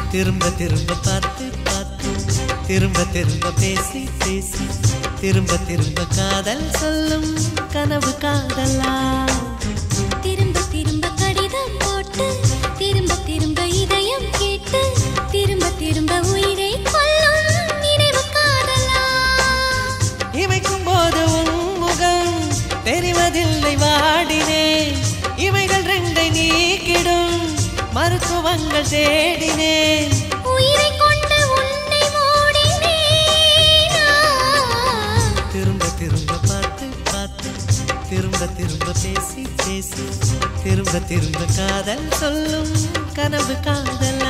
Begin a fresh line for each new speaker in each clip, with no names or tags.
திரும்ப திரும்ப பார்த்து பார்த்து திரும்ப திரும்ப பேசி பேசி திரும்ப திரும்ப காதல் சொல்லும் கனவு காதலா
திரும்ப திரும்ப கடிதம் போட்டு திரும்ப திரும்ப இதயம் கேட்டு திரும்ப திரும்ப உயிரை கொல்லும் நினைவு காதலா
இமைக்கும் போது உன் முகம் தெரிவதில்லை வாடினேன் இவைகள் ரெண்டை நீக்கிடும் மருத்துவங்கள் தேடினேன்
உயிரை கொண்டு உன்னை மூடினேனா
திரும்ப திரும்ப பார்த்து பார்த்து திரும்ப திரும்ப பேசி பேசி திரும்ப திரும்ப காதல் சொல்லும் கனவு காதலா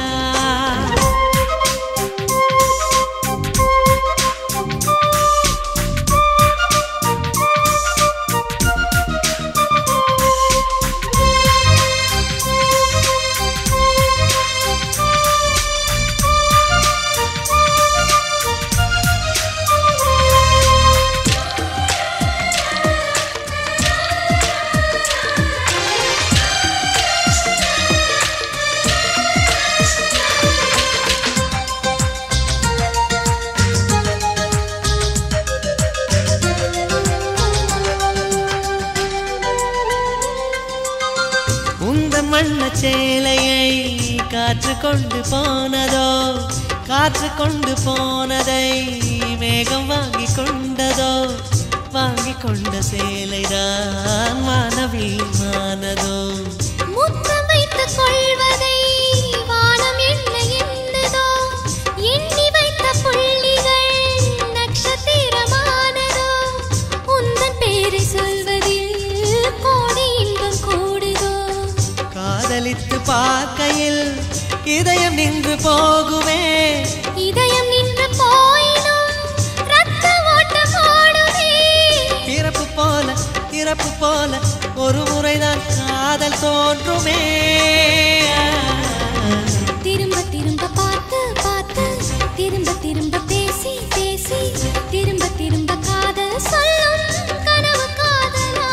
உந்த மண்ண சேலையை காற்று கொண்டு போனதோ காற்று கொண்டு போனதை மேகம் வாங்கி கொண்டதோ வாங்கி கொண்ட சேலைதான் மானவி மானதோ
முத்தம் வைத்துக் கொள்வதை வானம் என்ன எண்ணுதோ எண்ணி வைத்த புள்ளிகள் நட்சத்திரமானதோ உந்தன் பேரை சொல்வதில் கோடி இன்பம் கூடுதோ
காதலித்து பார்க்கையில் இதயம் நின்று போகுமே
இதயம் நின்று போயினும் ரத்த ஓட்டம் ஓடுமே
பிறப்பு போல இறப்பு போல ஒரு முறைதான் காதல் தோன்றுமே
திரும்ப திரும்ப பார்த்து பார்த்து திரும்ப திரும்ப பேசி பேசி திரும்ப திரும்ப காதல் சொல்லும் கனவு காதலா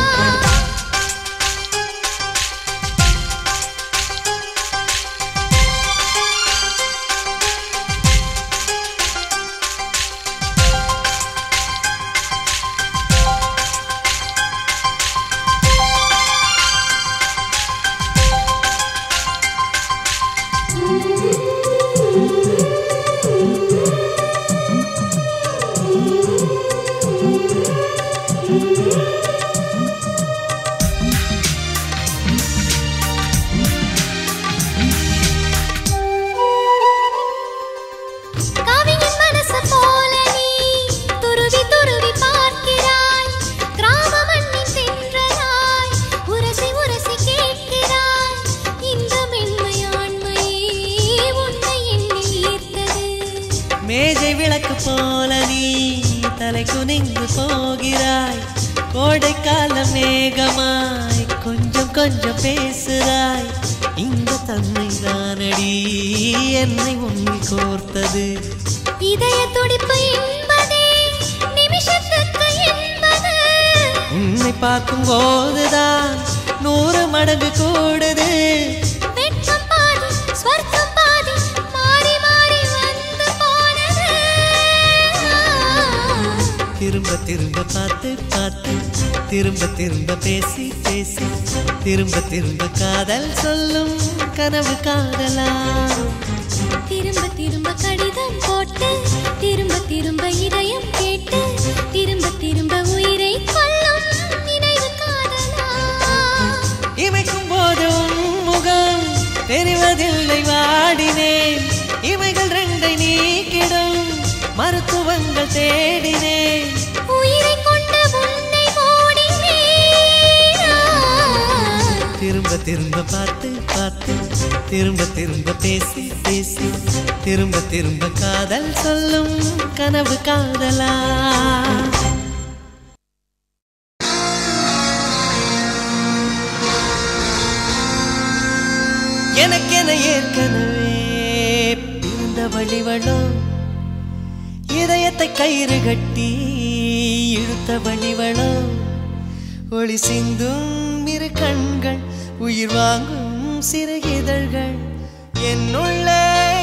கவிஞன் மனசு போல நீ துருவி துருவி பார்க்கிறாய் கிராம மண்ணின் தென்றலாய் உரசி உரசி கேட்கிறாய் இந்த மென்மையாண்மையே உன்னை எண்ணி ஈர்த்தது
மேஜை விளக்கு போல நீ தலை குனிந்து போகிறாய் கோடைக்கால மேகமாய் கொஞ்சம் கொஞ்சம் பேசுகிறாய் இந்த தன்மை தானடி என்னை உன்னில் கோர்த்தது
இதய துடிப்பு என்பதே நிமிஷத்துக்கு என்பது
உன்னை பார்க்கும் போதுதான் நூறு மடங்கு கூடுது
வெட்கம் பாதி ஸ்வர்க்கம் பாதி மாறி மாறி வந்து போனது
திரும்ப திரும்ப பார்த்து பார்த்து திரும்ப திரும்ப பேசி பேசி திரும்ப திரும்ப காதல் சொல்லும் கனவு காதலா
திரும்ப திரும்ப கடிதம் போட்டு திரும்ப திரும்ப இதயம் கேட்டு திரும்ப திரும்ப உயிரை கொல்லும் நினைவு காதலா
இமைக்கும் போது உன் முகம் தெரிவதில்லை வாடினேன் இவைகள் ரெண்டை நீக்கிடும் மருத்துவங்கள் தேடினேன்
உயிரை கொண்டு உன்னை மூடினேனா
திரும்ப திரும்ப பார்த்து பார்த்து திரும்ப திரும்ப பேசி பேசி திரும்ப திரும்ப காதல் சொல்லும் கனவு காதலா எனக்கென ஏற்கனவே பிறந்த வழிவளோ இதயத்தை கயிறு கட்டி இழுத்த வழிவளோ ஒளி சிந்தும் இரு கண்கள் உயிர் வாங்கும் சிறு இதழ்கள் என்னுள்ளே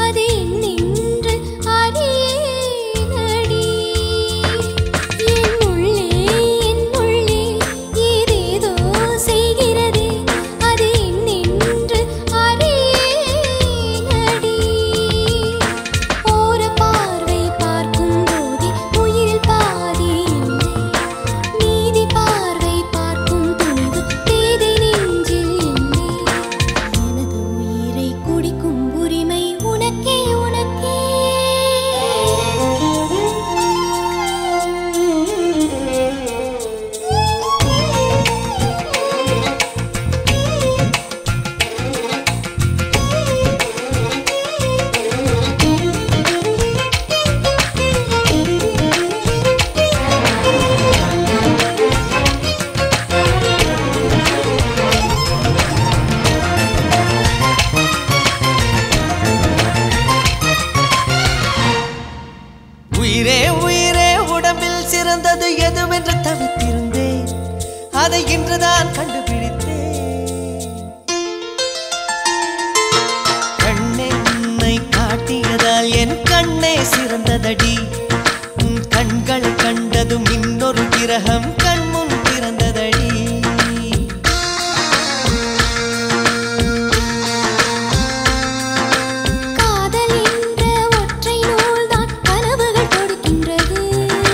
அது என்னென்று அறியேனடி என் உள்ளே என் உள்ளே ஏதேதோ செய்கிறதே அது என்னென்று அறியேனடி ஓர பார்வை பார்க்கும் போதே உயிரில் பாதி இல்லை நீதி பார்வை பார்க்கும் துணிவு பேதை நெஞ்சில் இல்லை எனது உயிரை குடிக்கும் உரிமை உனக்கே உனக்கே
உயிரே உயிரே உடம்பில் சிறந்தது எதுவென்று தவித்திருந்தேன் அதை இன்றுதான் கண்டுபிடித்தேன் கண்ணென்னை காட்டியதால் என் கண்ணே சிறந்ததடி உன் கண்களை கண்டதும் இன்னொரு கிரகம் கண்முன் பிறந்ததடி
காதல் என்ற ஒற்றை நூல்தான் கனவுகள் கொடுக்கின்றது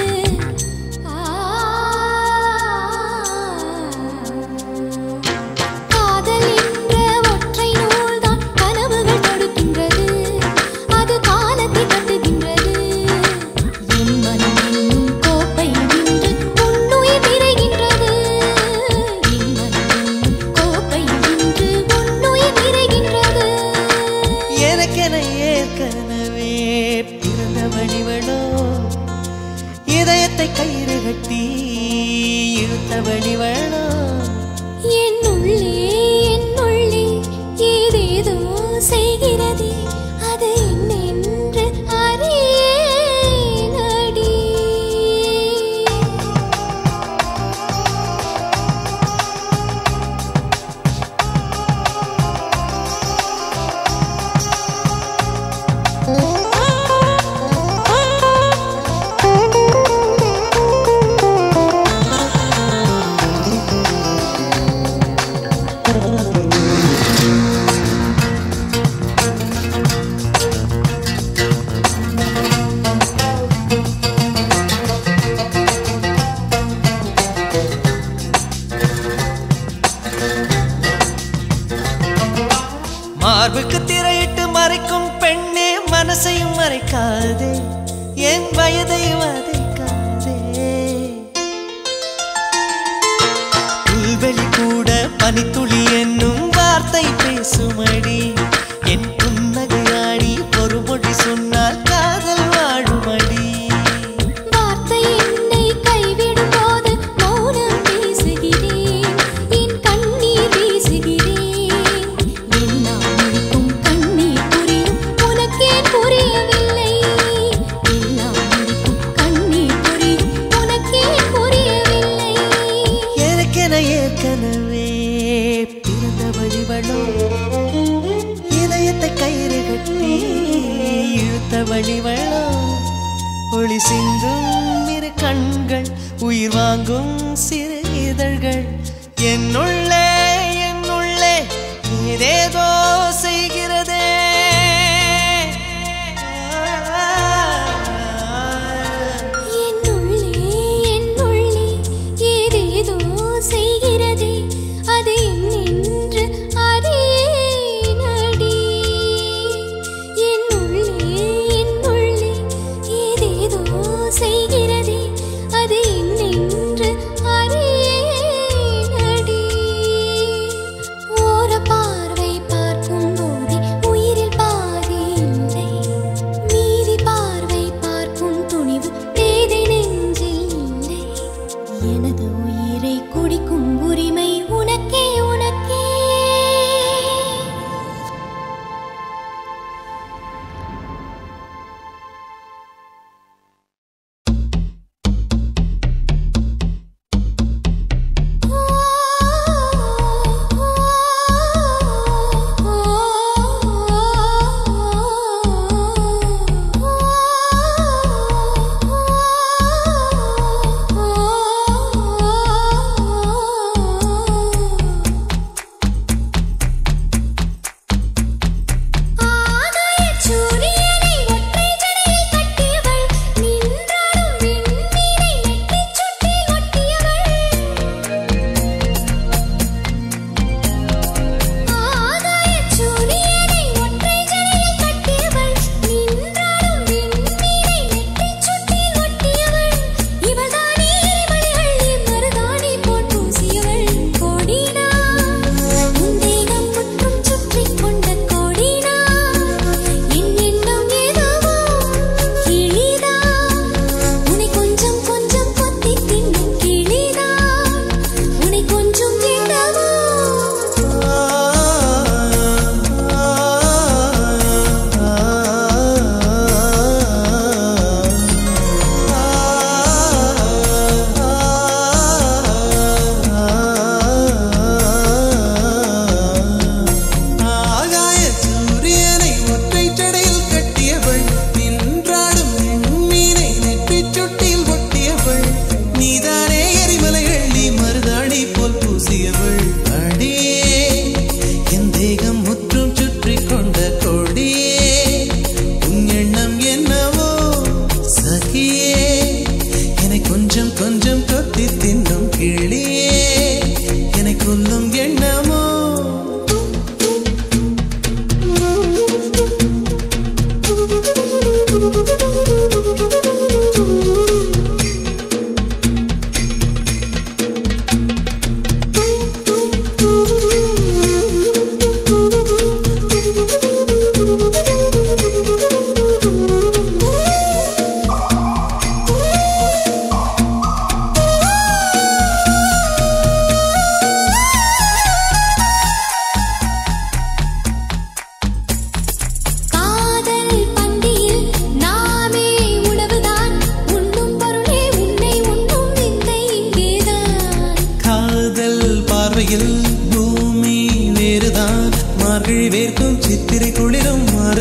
காதல் என்ற ஒற்றை நூல்தான் கனவுகள் கொடுக்கின்றது அது காலத்தை கட்டுகின்றது என் மனம் என்னும் கோப்பை நின்று உன்னுயிர் நிறைகின்றது என் மனம் என்னும் கோப்பை நின்று உன்னுயிர் நிறைகின்றது
எனக்கென ஏற்கனவே பிறந்த வழிவளோ இதயத்தை கயிறு கட்டி இழுத்த வழிவளோ
என் உள்ளே என் உள்ளே ஏதேதோ செய்கிறதே அது என்னென்று அறியேனடி
மார்புக்கு திரையிட்டு மறைக்கும் பெண்ணே மனசையும் மறைக்காதே என் வயதை வதைக்காதே புல்வெளி கூட பனித்துளி என்னும் வார்த்தை பேசுமடி என் புன்னகையாடி ஒரு மொழி சொன்னால் காதல் வாழுமடி
வார்த்தை என்னை கைவிடும் போது மௌனம் பேசுகிறேன் என் கண்ணீர் வீசுகிறேன் எல்லாம் முடிக்கும் கண்ணீர் புரியும் உனக்கே புரியவில்லை எல்லாம் முடிக்கும் கண்ணீர் புரியும் உனக்கே புரியவில்லை
எனக்கென ஏற்கனவே பிறந்த வழிவளோ இதயத்தை கயிறு கட்டி இழுத்த வழிவளோ ஒளி சிந்தும் இரு கண்கள் உயிர் வாங்கும் சிறு இதழ்கள் என்னுள்ளே என்னுள்ளே ஏதேதோ செய்கிறதே
என் உள்ளே என் உள்ளே ஏதேதோ செய்கிறதே அது என்னென்று அறியேனடி என் உள்ளே என் உள்ளே ஏதேதோ செய்கிறதே அது என்னென்று அறியேனடி ஓர பார்வை பார்க்கும்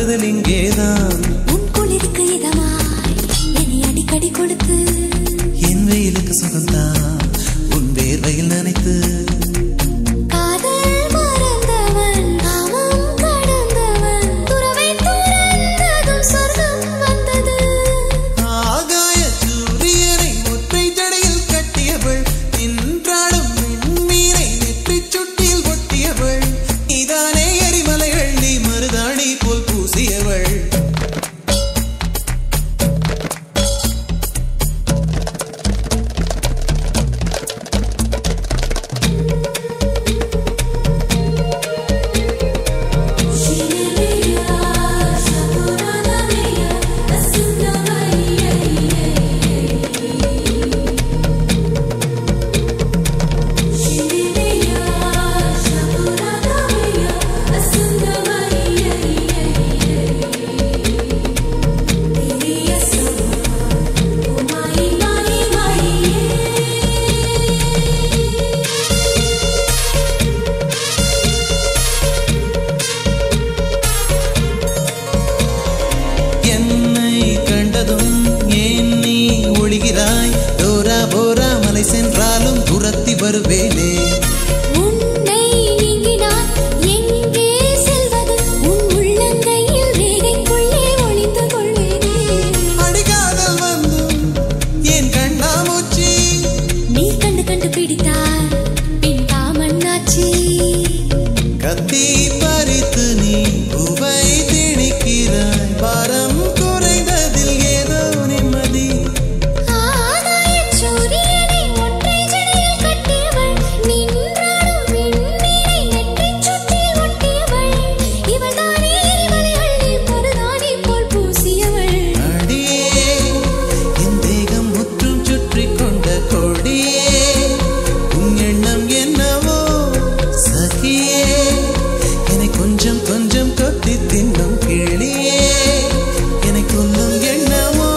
பதில் இங்கேதான்
உன் குளிருக்கு இதமாய் என்னை அடிக்கடி கொடுத்து
என் வெயிலுக்கு சுகந்தான் உன் வேர்வையில் நினைத்து
காதல் மறந்தவன் காமம் கடந்தவன் துறவை துறந்ததும் சொர்க்கம் வந்தது
ஆகாய சூரியனை ஒற்றை ஜடையில் கட்டியவள் நின்றாடும் விண்மீனை நெற்றிச் சுட்டியில் ஒட்டியவள் இதானே எரிமலைகள் நீ மருதாணி போல் பூசியவள் என்னை கண்டதும் ஏன் நீ ஒழிகிறாய் டோரா போரா மலை சென்றாலும் துரத்தி வருவேனே
உன்னை நீங்கினான் எங்கே செல்வது உன் உள்ளங்கையில் ரேகைக்குள்ளே ஒளிந்து கொள்வேனே
அடிகாதல் வந்தும் என் கண்ணாமூச்சி
நீ கண்டு கண்டு பிடித்தால் பின் காமண்ணாச்சி
கத்தி பறித்து நீ பூவை திணிக்கிறாய் பாரம் குறைந்ததில் ஏதோ நிம்மதி
ஆகாயச் சூரியனை ஒற்றை ஜடையில் கட்டியவள் நின்றாடும் விண்மீனை நெற்றிச் சுட்டியில் ஒட்டியவள் இவள்தானே எரிமலைகளில் மருதாணி போல் பூசியவள்
அடியே என் தேகம் முற்றும் சுற்றி கொண்ட கொடியே உன் எண்ணம் என்னவோ சகியே என்னை கொஞ்சம் கொஞ்சம் கொத்தி தின்னும் கிளியே என்னை கொல்லும் எண்ணமோ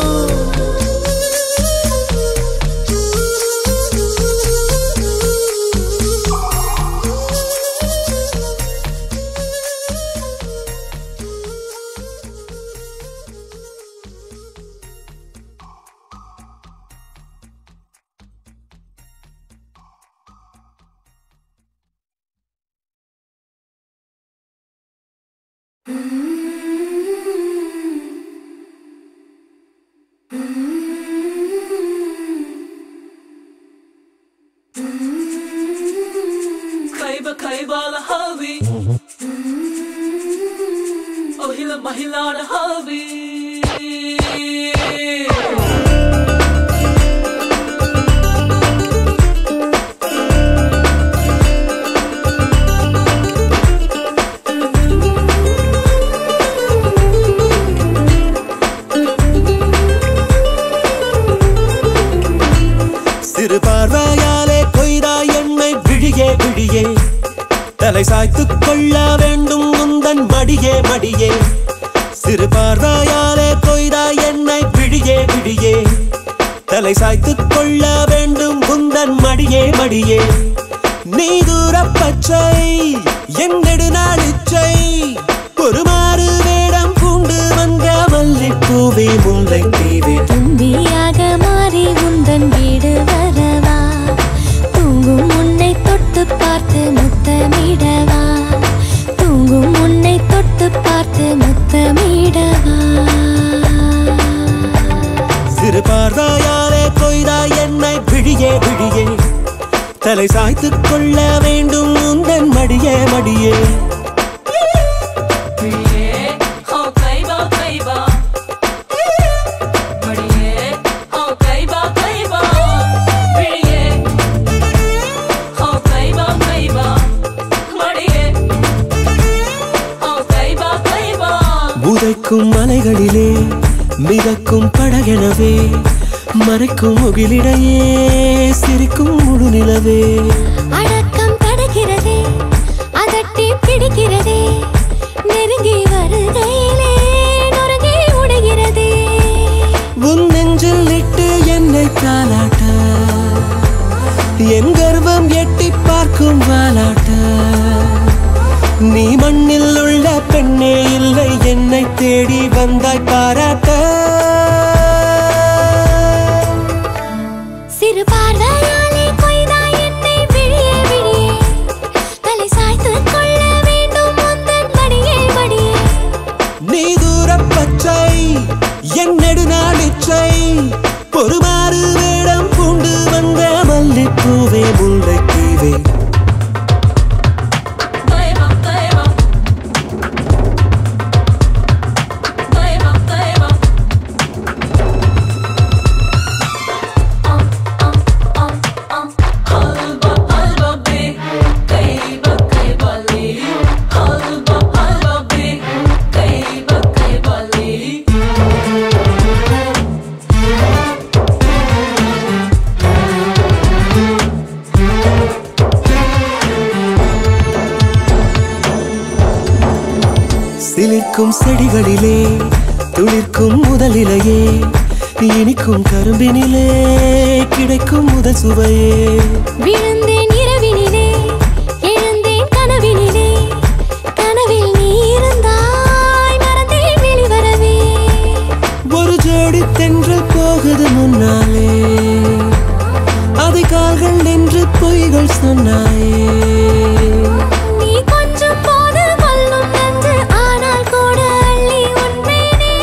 Kaiba kaiba la havi Ohila mahila la havi
சிறு பார்வையாலே கொய்தா எண்ணெய் விழியே விழியே தலை சாய்த்துக் கொள்ள வேண்டும் முந்தன் மடியே மடியே சிறு பார்வையாலே கொய்தா எண்ணெய் விழியே விழியே தலை சாய்த்துக் கொள்ள வேண்டும் முந்தன் மடியே மடியே நீ தூரப் பச்சை என் நெடுநாளிச்சை ஒரு மாறு வேடம் பூண்டு வந்த மல்லிப்பூவே முல்லை தீவே
தும்பியாக மாறி உந்தன் வீடு வரவா தூங்கும் உன்னை தொட்டு பார்த்து முத்தமிடவா தூங்கும் உன்னை தொட்டு பார்த்து முத்தமிடவா
சிறு பார்வையாலே கொய்தா என்னை விழியே விழியே தலை சாய்த்துக் கொள்ள வேண்டும் உந்தன் மடியே மடியே
Oh kaiba kaiba Mariye Oh kaiba kaiba Mariye Oh kaiba kaiba Mariye Oh kaiba kaiba
உதைக்கும் மலைகளிலே மிதக்கும் படகெனவே மறைக்கும் முகிலிடையே சிரிக்கும் முழுநிலவே
அடக்கம் தடுக்கிறதே அதட்டி பிடிக்கிறதே நெருங்கி வருகையிலே நொறுங்கி உடைகிறதே
உன் நெஞ்சில் இட்டு என்னை தாலாட்ட என் கர்வம் எட்டி பார்க்கும் வாலாட்ட நீ மண்ணில் உள்ள பெண்ணே இல்லை என்னை தேடி வந்தாய் பாராட்ட
சிறு பார்வையாலே கொய்தாய் என்னை விழியே விழியே தலை சாய்த்துக் கொள்ள வேண்டும் உந்தன் மடியே மடியே
நீ தூர பச்சை என் நெடுநாளிச்சை பொறுமாறு வேடம் பூண்டு வந்த மல்லிப்பூவே முல்லைத்தீவே
Taiba, Taiba. Taiba, Taiba. Um, um, um, um. Halva, halva be. Taiba, Taiba li. Halva, halva be. Taiba, Taiba li.
சிலிர்க்கும் செடிகளிலே துளிர்க்கும் முதலிலேயே இனிக்கும் கரும்பினிலே கிடைக்கும் முதல் சுவையே
விழுந்தேன் இரவினிலே எழுந்தேன் கனவினிலே கனவில் நீ இருந்தாய் மறந்தேன் வெளிவரவே
ஒரு ஜோடி தென்றல் போகுது முன்னாலே அதை கால்கள் நின்று பொய்கள் சொன்னாயே
நீ கொஞ்சம் போது கொல்லும் நன்று ஆனால் கூட அள்ளி உண்மையினே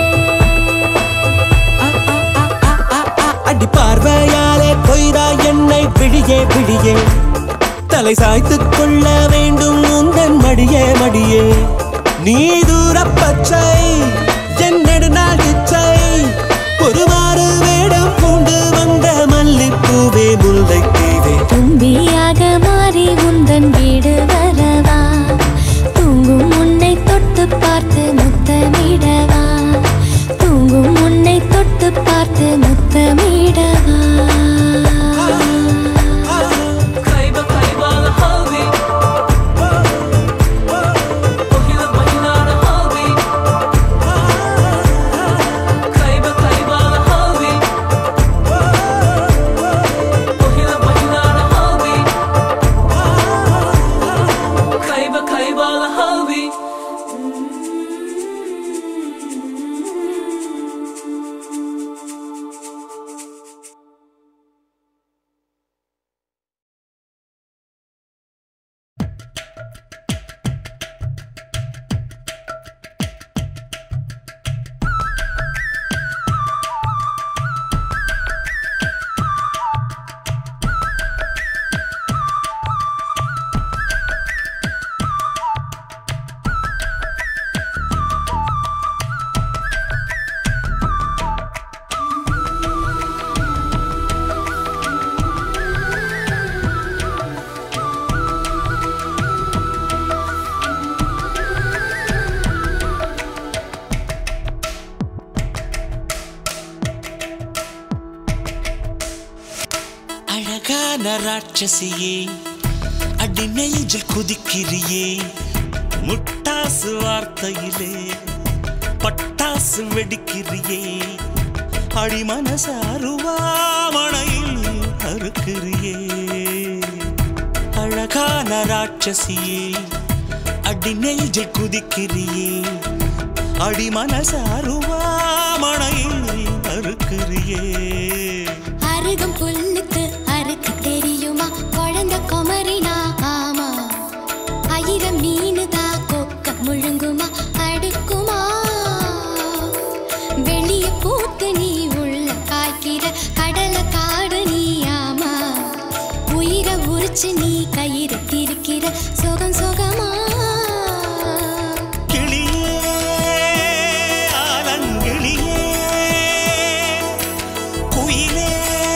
அடி பார்வையாலே கொய்தா என்னை விழியே விழியே தலை சாய்த்துக் கொள்ள வேண்டும் உந்தன் மடியே மடியே நீ தூர பச்சை என் நெடுநாள் இச்சை ஒருவாறு வேடம் பூண்டு வந்த மல்லிப்பூவே முல்லை தீவே
தும்பியாக மாறி உந்தன் வீடு வரவா தூங்கும் உன்னை தொட்டு பார்த்து முத்தமிடவா தூங்கும் உன்னை தொட்டு பார்த்து முத்தமிடவா
Kayba, kayba la halvi. Ohila, bahila la halvi. Kayba, kayba la halvi. Ohila, bahila la halvi. Kayba, kayba la halvi.
அழகான ராட்சசியே அடி நெஞ்சில் குதிக்கிறியே முட்டாசு வார்த்தையிலே பட்டாசு வெடிக்கிறியே அடி மனசு அருவாமணையில் அறுக்கிறியே அழகான ராட்சசியே அடி நெஞ்சில் குதிக்கிறியே அடி மனசு அருவாமணையில் அறுக்கிறியே
அருகம் புல்லுக்கு அறுக்க தெரியுமா குழந்தை குமரினா ஆமா ஆயிரம் மீனுதா கொக்க முழுங்குமா அடுக்குமா வெளிய பூத்து நீ உள்ள காய்க்கிற கடல காடு நீ ஆமா உயிரை உரிச்சு நீ கயிறு திரிக்கிற சுகம் சுகமா
கிளியே ஆலங்கிளியே குயிலே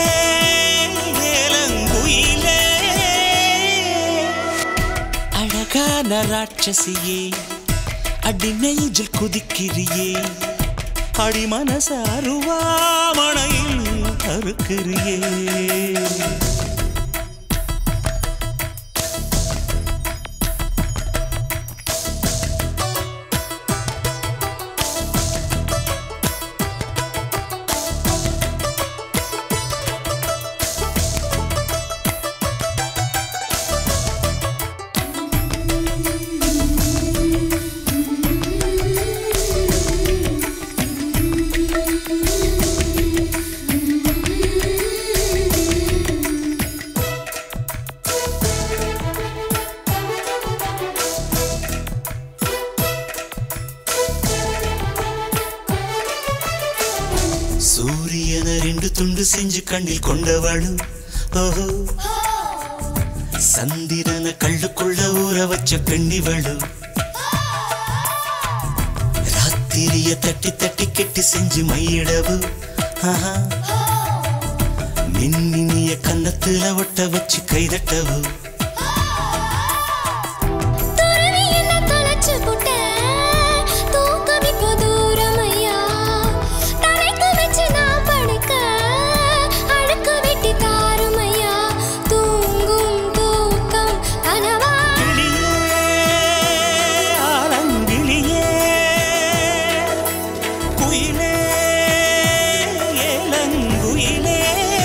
ஏலங்குயிலே அழகான ராட்சசியே அடி நெஞ்சில் குதிக்கிறியே அடி மனச அருவாமணையில் அறுக்கிறியே ரெண்டு துண்டு செஞ்சு கண்ணில் கொண்டவளும் ஓஹோ சந்திரன கள்ளுக்குள்ள ஊற வச்ச பெண்ணிவளும் ராத்திரிய தட்டி தட்டி கெட்டி செஞ்சு மையிடவு ஆஹா மின்மினிய கன்னத்துல ஒட்ட வச்சு கைதட்டவு
துறவி என்ன தொலைச்சு புட்ட, தூக்கம் இப்போ தூரமையா. தலைக்கு வச்சு நான் படுக்க, அழுக்கு வெட்டி தாருமையா. தூங்கும் தூக்கம் கனவா?
கிளியே, ஆலங்கிளியே, குயிலே, ஏலங்குயிலே,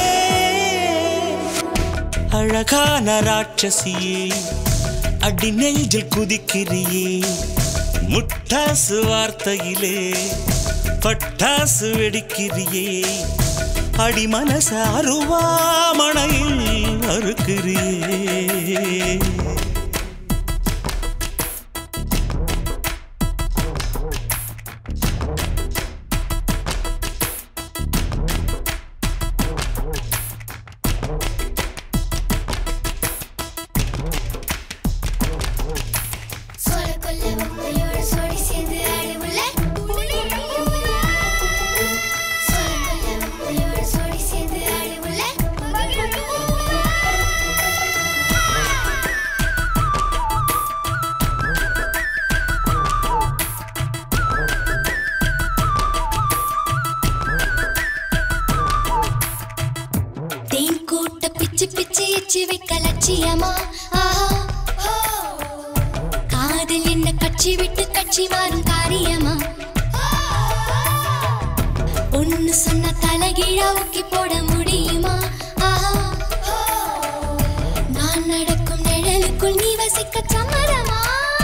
அழகான ராட்சசியே அடி நெஞ்சில் குதிக்கிறியே முட்டாசு வார்த்தையிலே பட்டாசு வெடிக்கிறியே அடி மனச அருவாமணையில் அறுக்கிறியே
சோளக்கொல்ல முட்டையோட சோடி சேர்ந்து ஆடுவுள்ள. சோளக்கொல்ல முட்டையோட சோடி சேர்ந்து ஆடுவுள்ள. தேன் கூட்ட பிச்சு பிச்சு எச்சு வைக்க லட்சியமா ஆஹா காதல் என்ன கட்சி விட்டு கட்சி மாறும் காரியமா ஒன்னு சொன்ன தலைகீழா ஊக்கி போட முடியுமா ஆஹா நான் நடக்கும் நிழலுக்குள் நீ வசிக்க சம்மதமா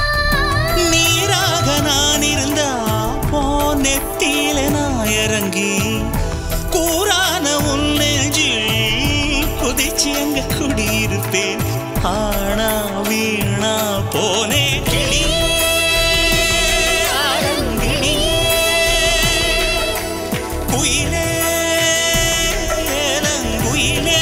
நீராக நான் இருந்தா போ நெத்தியில நான் இறங்கி கூறான உன் நெஞ்சில் குதிச்சு அங்க குடியிருப்பேன் ஆனா வீணா போனே கிளியே, ஆலங்கிளியே, குயிலே, ஏலங்குயிலே,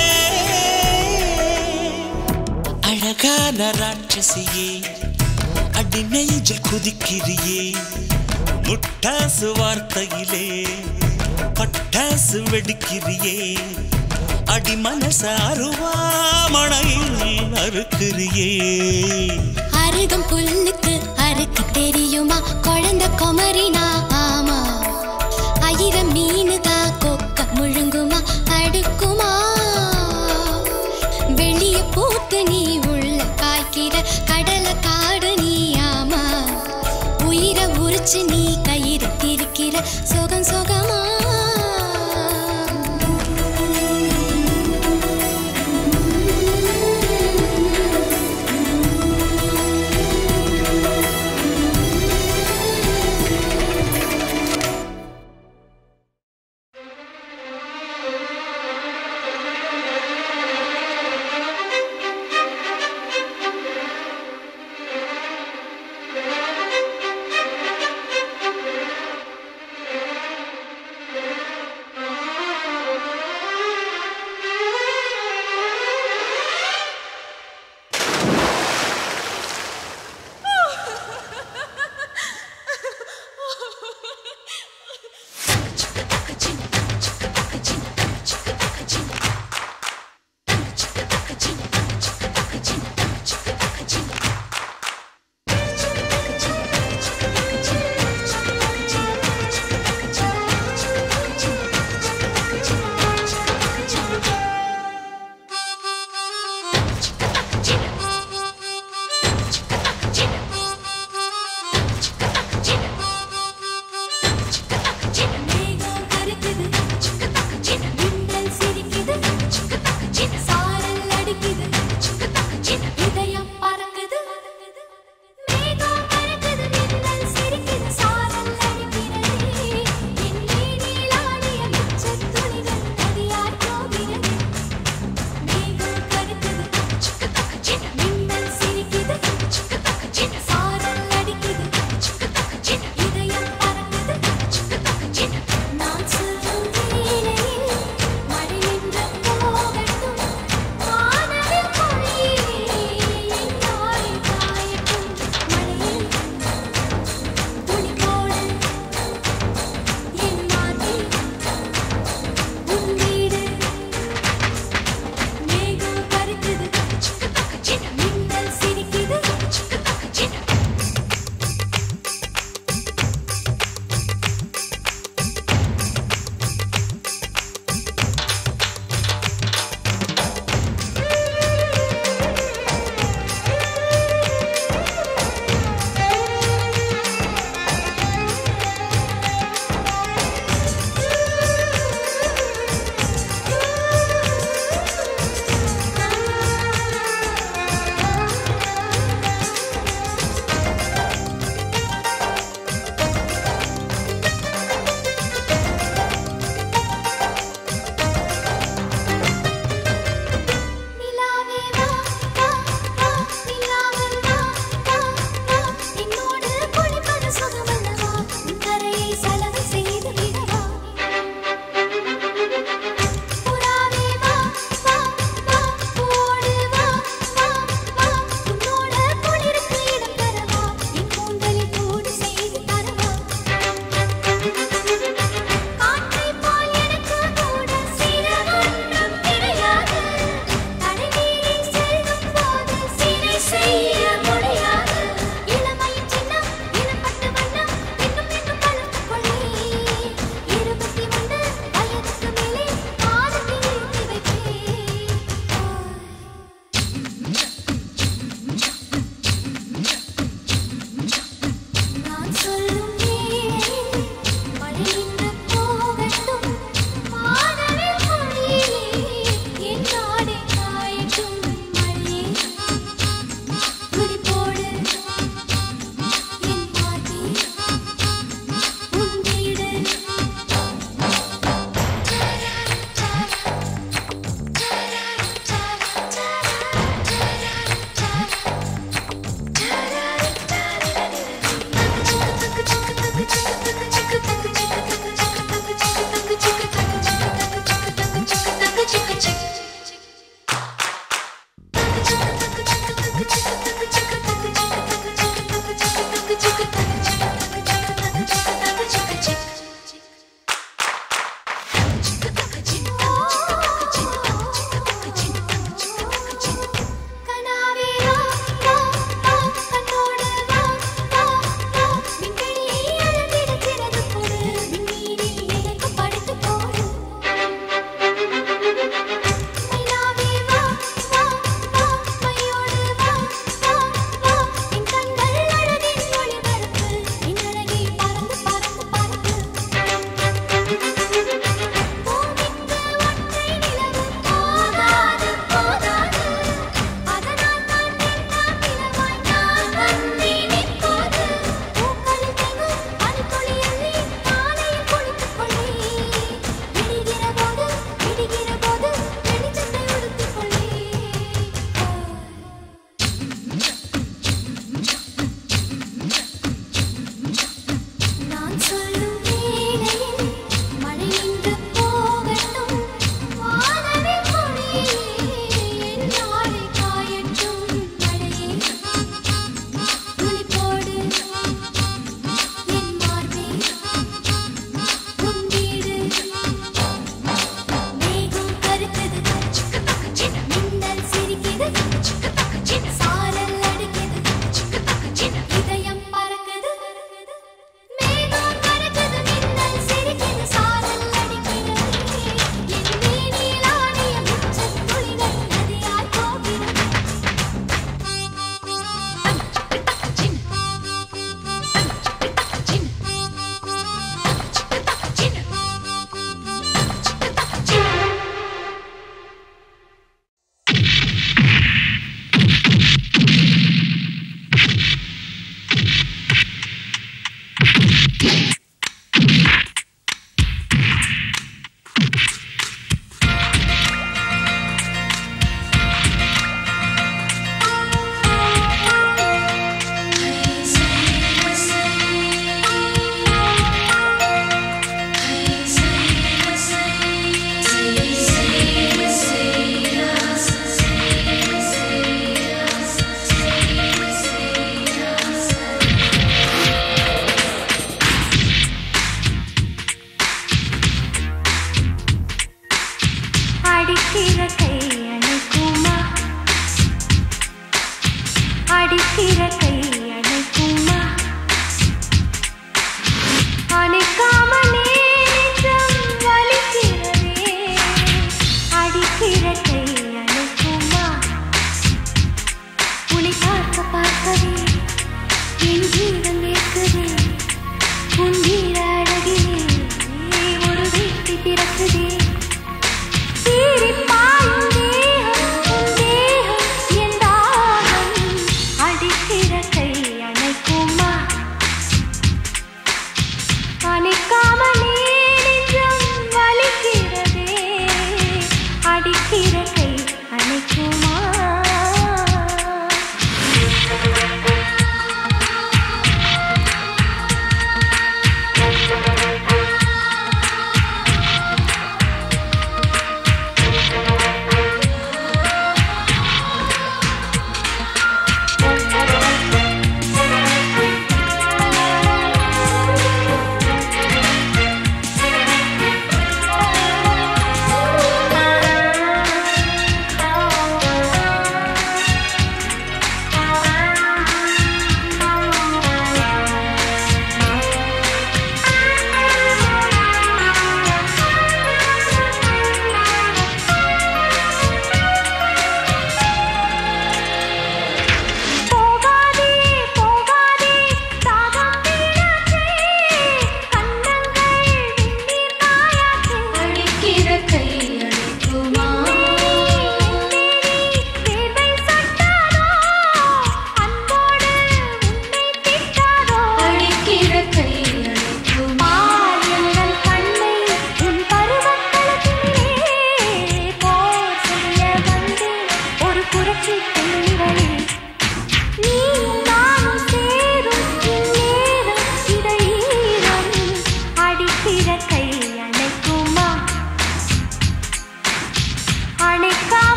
அழகான ராட்சசியே அடி நெஞ்சில் குதிக்கிறியே முட்டாசு வார்த்தையிலே பட்டாசு வெடிக்கிறியே அடி மனச அருவாமணையில் அறுக்கிறியே
அருகம் புல்லுக்கு அறுக்க தெரியுமா குழந்தை குமரினா ஆமா ஆயிரம் மீனுதா கொக்க முழுங்குமா அடுக்குமா வெளிய பூத்து நீ உள்ள காய்க்கிற கடல காடு நீ ஆமா உயிரை உரிச்சு நீ கயிறு திரிக்கிற சுகம் சுகமா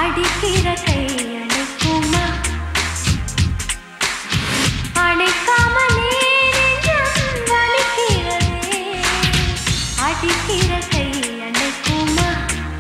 அடிக்கிற கை அணைக்குமா அணைக்காமலே நெஞ்சம் வலிக்கிறதே அடிக்கிற கை அணைக்குமா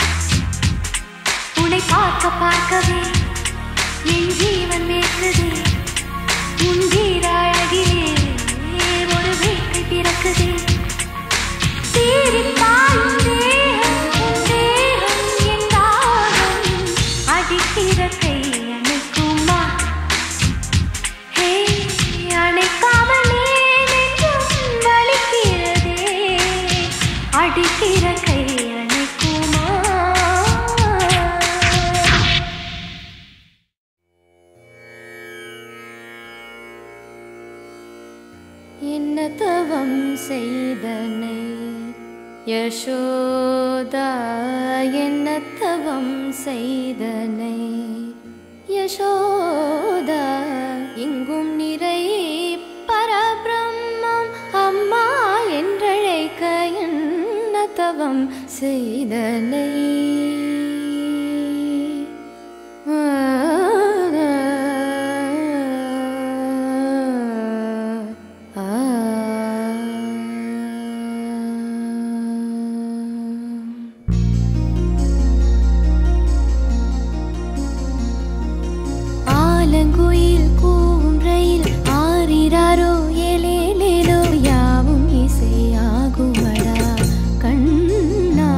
உன்னை பார்க்க பார்க்கவே என் ஜீவன் வேக்குதே உன் வீர அழகிலே ஒரு வேட்கை பிறக்குதே சீரித்தாயும் தேகம், உன் தேகம் என் தாகம். அடிக்கிற கை அணைக்குமா ஹே, அணைக்காமலே நெஞ்சம் வலிக்கிறதே. அடிக்கிற கை அணைக்குமா என்ன தவம் செய்தனை யசோதா என்ன தவம் செய்தனை யசோதா இங்கும் நிறை பரபிரம்மம் அம்மா என்றழைக்க என்ன தவம் செய்தனை ஆலங்குயில் கூவும் ரயில் ஆரிராரோ ஏலேலேலோ யாவும் இசையாகுமடா கண்ணா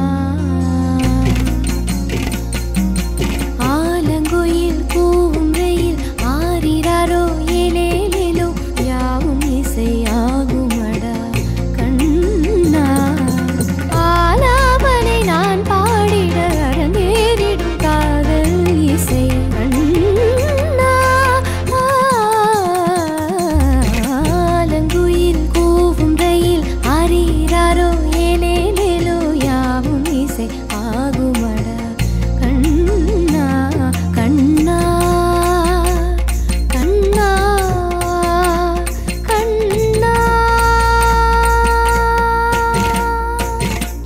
ஆலங்குயில் கூவும் ரயில் ஆரிராரோ ஏலேலேலோ யாவும் இசையாகுமடா கண்ணா ஆலாபனை நான் பாடிட அரங்கேறிடும் காதல் இசை கண்ணா ஆலங்குயில் கூவும் ரயில் ஆரிராரோ ஏலேலேலோ யாவும் இசை ஆகுமடா கண்ணா கண்ணா கண்ணா கண்ணா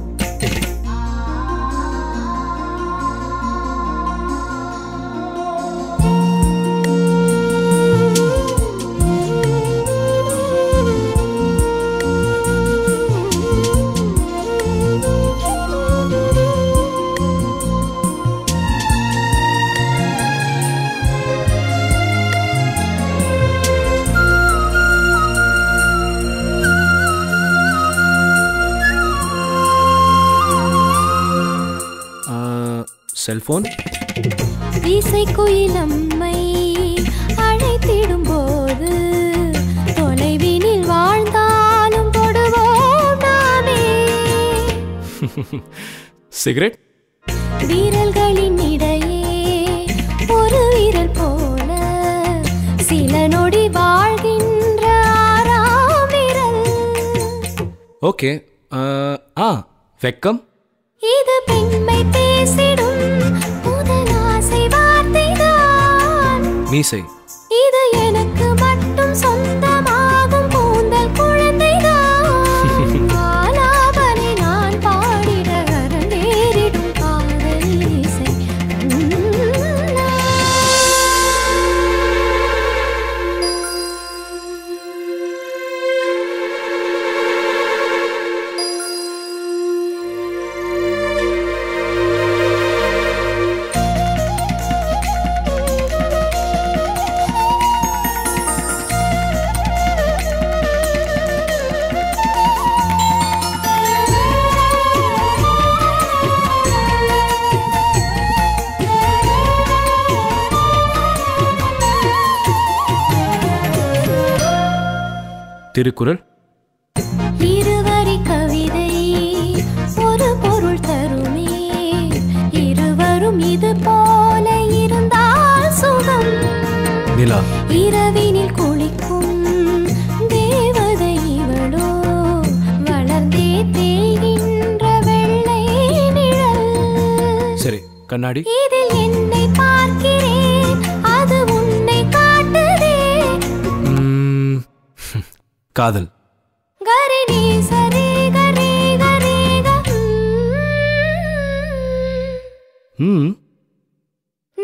செல்போன்
இசைக்குயிலம்மை அழைத்திடும் போது தொலைவினில் வாழ்ந்தாலும் தொடுவோம் நாமே
சிகரெட்
வீரல்களின் இடையே ஒரு வீரல் போல சில நொடி வாழ்கின்ற ஆறாம் விரல்
ஓகே ஆ வெக்கம்
இது பெண்மை பேசிடும் முதல் ஆசை வார்த்தைதான்
மீசை
இது எனக்கு மட்டும் சொந்தமாகும் கூந்தல் குழந்தைதான் ஆலாபனை நான் பாடிட அரங்கேறிடும் காதல் இசை கண்ணா.
திருக்குறள்
இருவரி கவிதை ஒரு பொருள் தருமே இருவரும் இது போல இருந்தால் சுகம்
நிலா
இரவினில் குளிக்கும் தேவதை இவளோ வளர்ந்தே தேய்கின்ற வெள்ளை நிழல்
சரி கண்ணாடி
இதில் என்னை பார்க்கிறேன் அது உன்னை காட்டுதே
ம், காதல்
கரிணி சரி கரி கரி க ம்.
ம்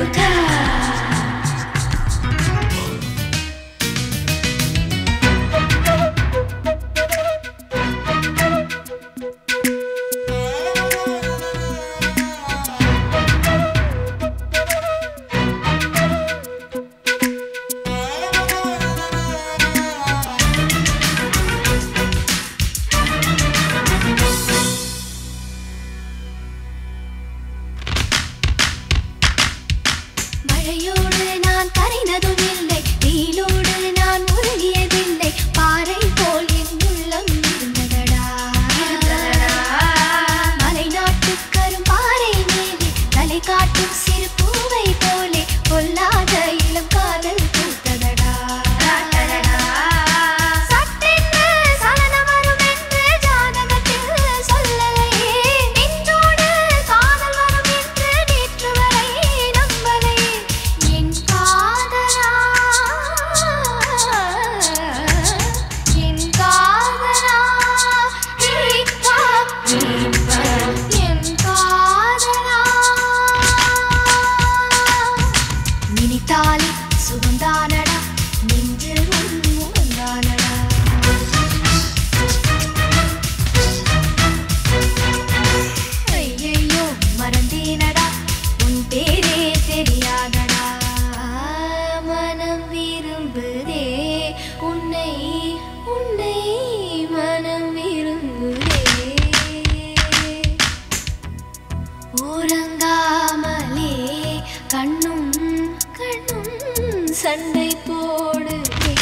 பக்கா மழையோடு நான் கரைந்ததும் இல்லை வெயிலோடு நான் முழுகியதில்லை பாறை போல் என் உள்ளம் இருந்ததடா மலை நாட்டு கரும்பாறை மேலே தலை காட்டும் சிறு பூவை போலே பொல்லாத இளம் காதல் பூத்ததடா சட்டென்று சலனம் வரும் என்று ஜாதகத்தில் சொல்லலையே நெஞ்சோடு காதல் வரும் என்று நேற்று வரை நம்பலையே என் காதலா என் காதலா ஹீப்பா ஹீப்பா என் காதலா நினைத்தாலே சுகந்தானடா நெஞ்சில் உன் முகந்தானடா ஐயையோ மறந்தேனடா உன் பேரே தெரியாதடா மனம் விரும்புதே உன்னை உன்னை மனம் விரும்புதே உறங்காமலே கண்ணும் கண்ணும் சண்டை போடுதே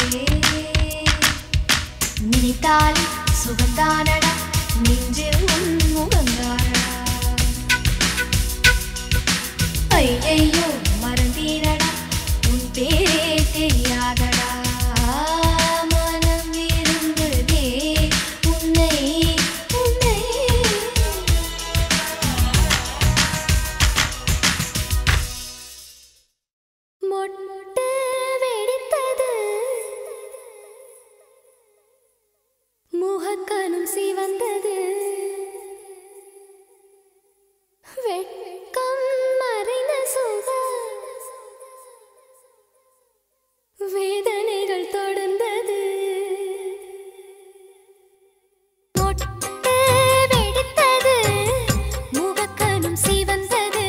நினைத்தால் சுகந்தானடா நெஞ்சில் உன் முகங்கானடா ஐயையோ மறந்தீரடா உன் பேரே தெரியாதடா மனம் விரும்புதே உன்னை உன்னை மொட்டு வெடித்தது முகக்கனும் சிவந்தது வெட்கம் மறைந்த சுக வேதனைகள் தொடர்ந்தது மொட்டு வெடித்தது முகக்கனும் சிவந்தது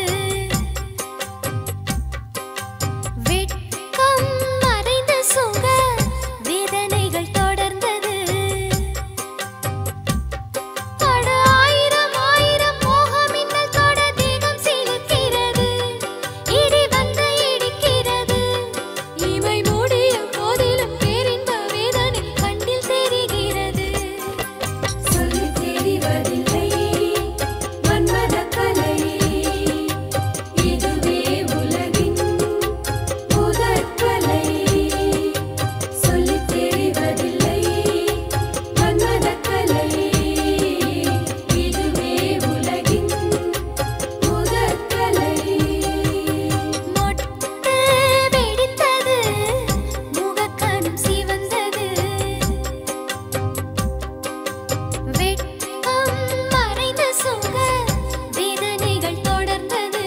வெட்கம் மறைந்த சுக வேதனைகள் தொடர்ந்தது அட ஆயிரம் ஆயிரம் மோகமின்னல் தொட தேகம் சிலிர்க்கிறது இடி வந்து இடிக்கிறது இமை மூடிய போதிலும் பேரின்ப வேதனை கண்ணில் தெரிகிறது
சொல்லி தெரிவதில்லை மன்மத கலை இதுவே உலகின் முதற்கலை சொல்லி தெரிவதில்லை மன்மத கலை இதுவே உலகின் முதற்கலை
மொட்டு வெடித்தது முகக்கனும் சிவந்தது வெட்கம் மறைந்த சுக வேதனைகள் தொடர்ந்தது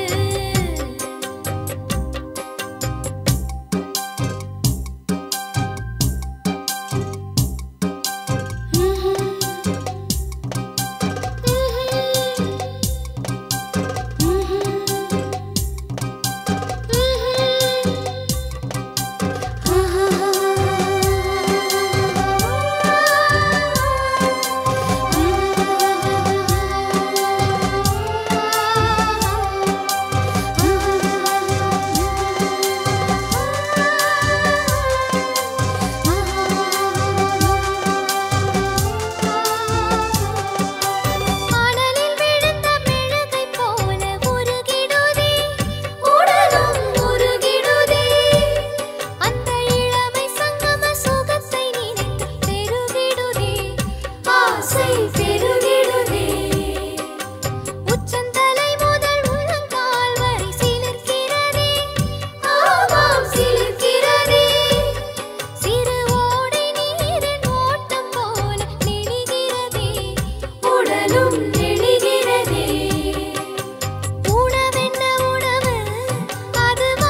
மணலில் விழுந்த மெழுகை போல உருகிடுதே உடலும் உருகிடுதே அந்த இளமை சங்கம சுகத்தை நினைத்து பெருகிடுதே ஆசை பெருகிடுதே உச்சந்தலை முதல் உள்ளங்கால் வரை சிலிர்க்கிறதே ஆமாம் சிலிர்க்கிறதே சிறு ஓடை நீரின் ஓட்டம் போல நெளிகிறதே
உடலும் நெளிகிறதே
உணவென்ன உணவு அது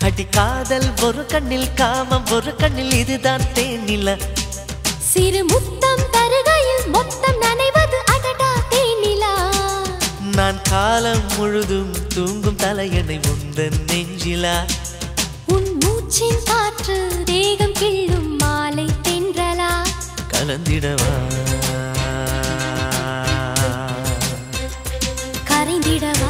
அடி காதல் ஒரு கண்ணில் காமம் ஒரு கண்ணில் இதுதான் தேனில
சிறு முத்தம் தருகையில் மொத்தம் நனைவது அடடா தேனிலா
நான் காலம் முழுதும் தூங்கும் தலையணை முந்தன் நெஞ்சிலா
உன் மூச்சின் காற்று தேகம் கிள்ளும் மாலை தென்றலா
கலந்திடவா
கரைந்திடவா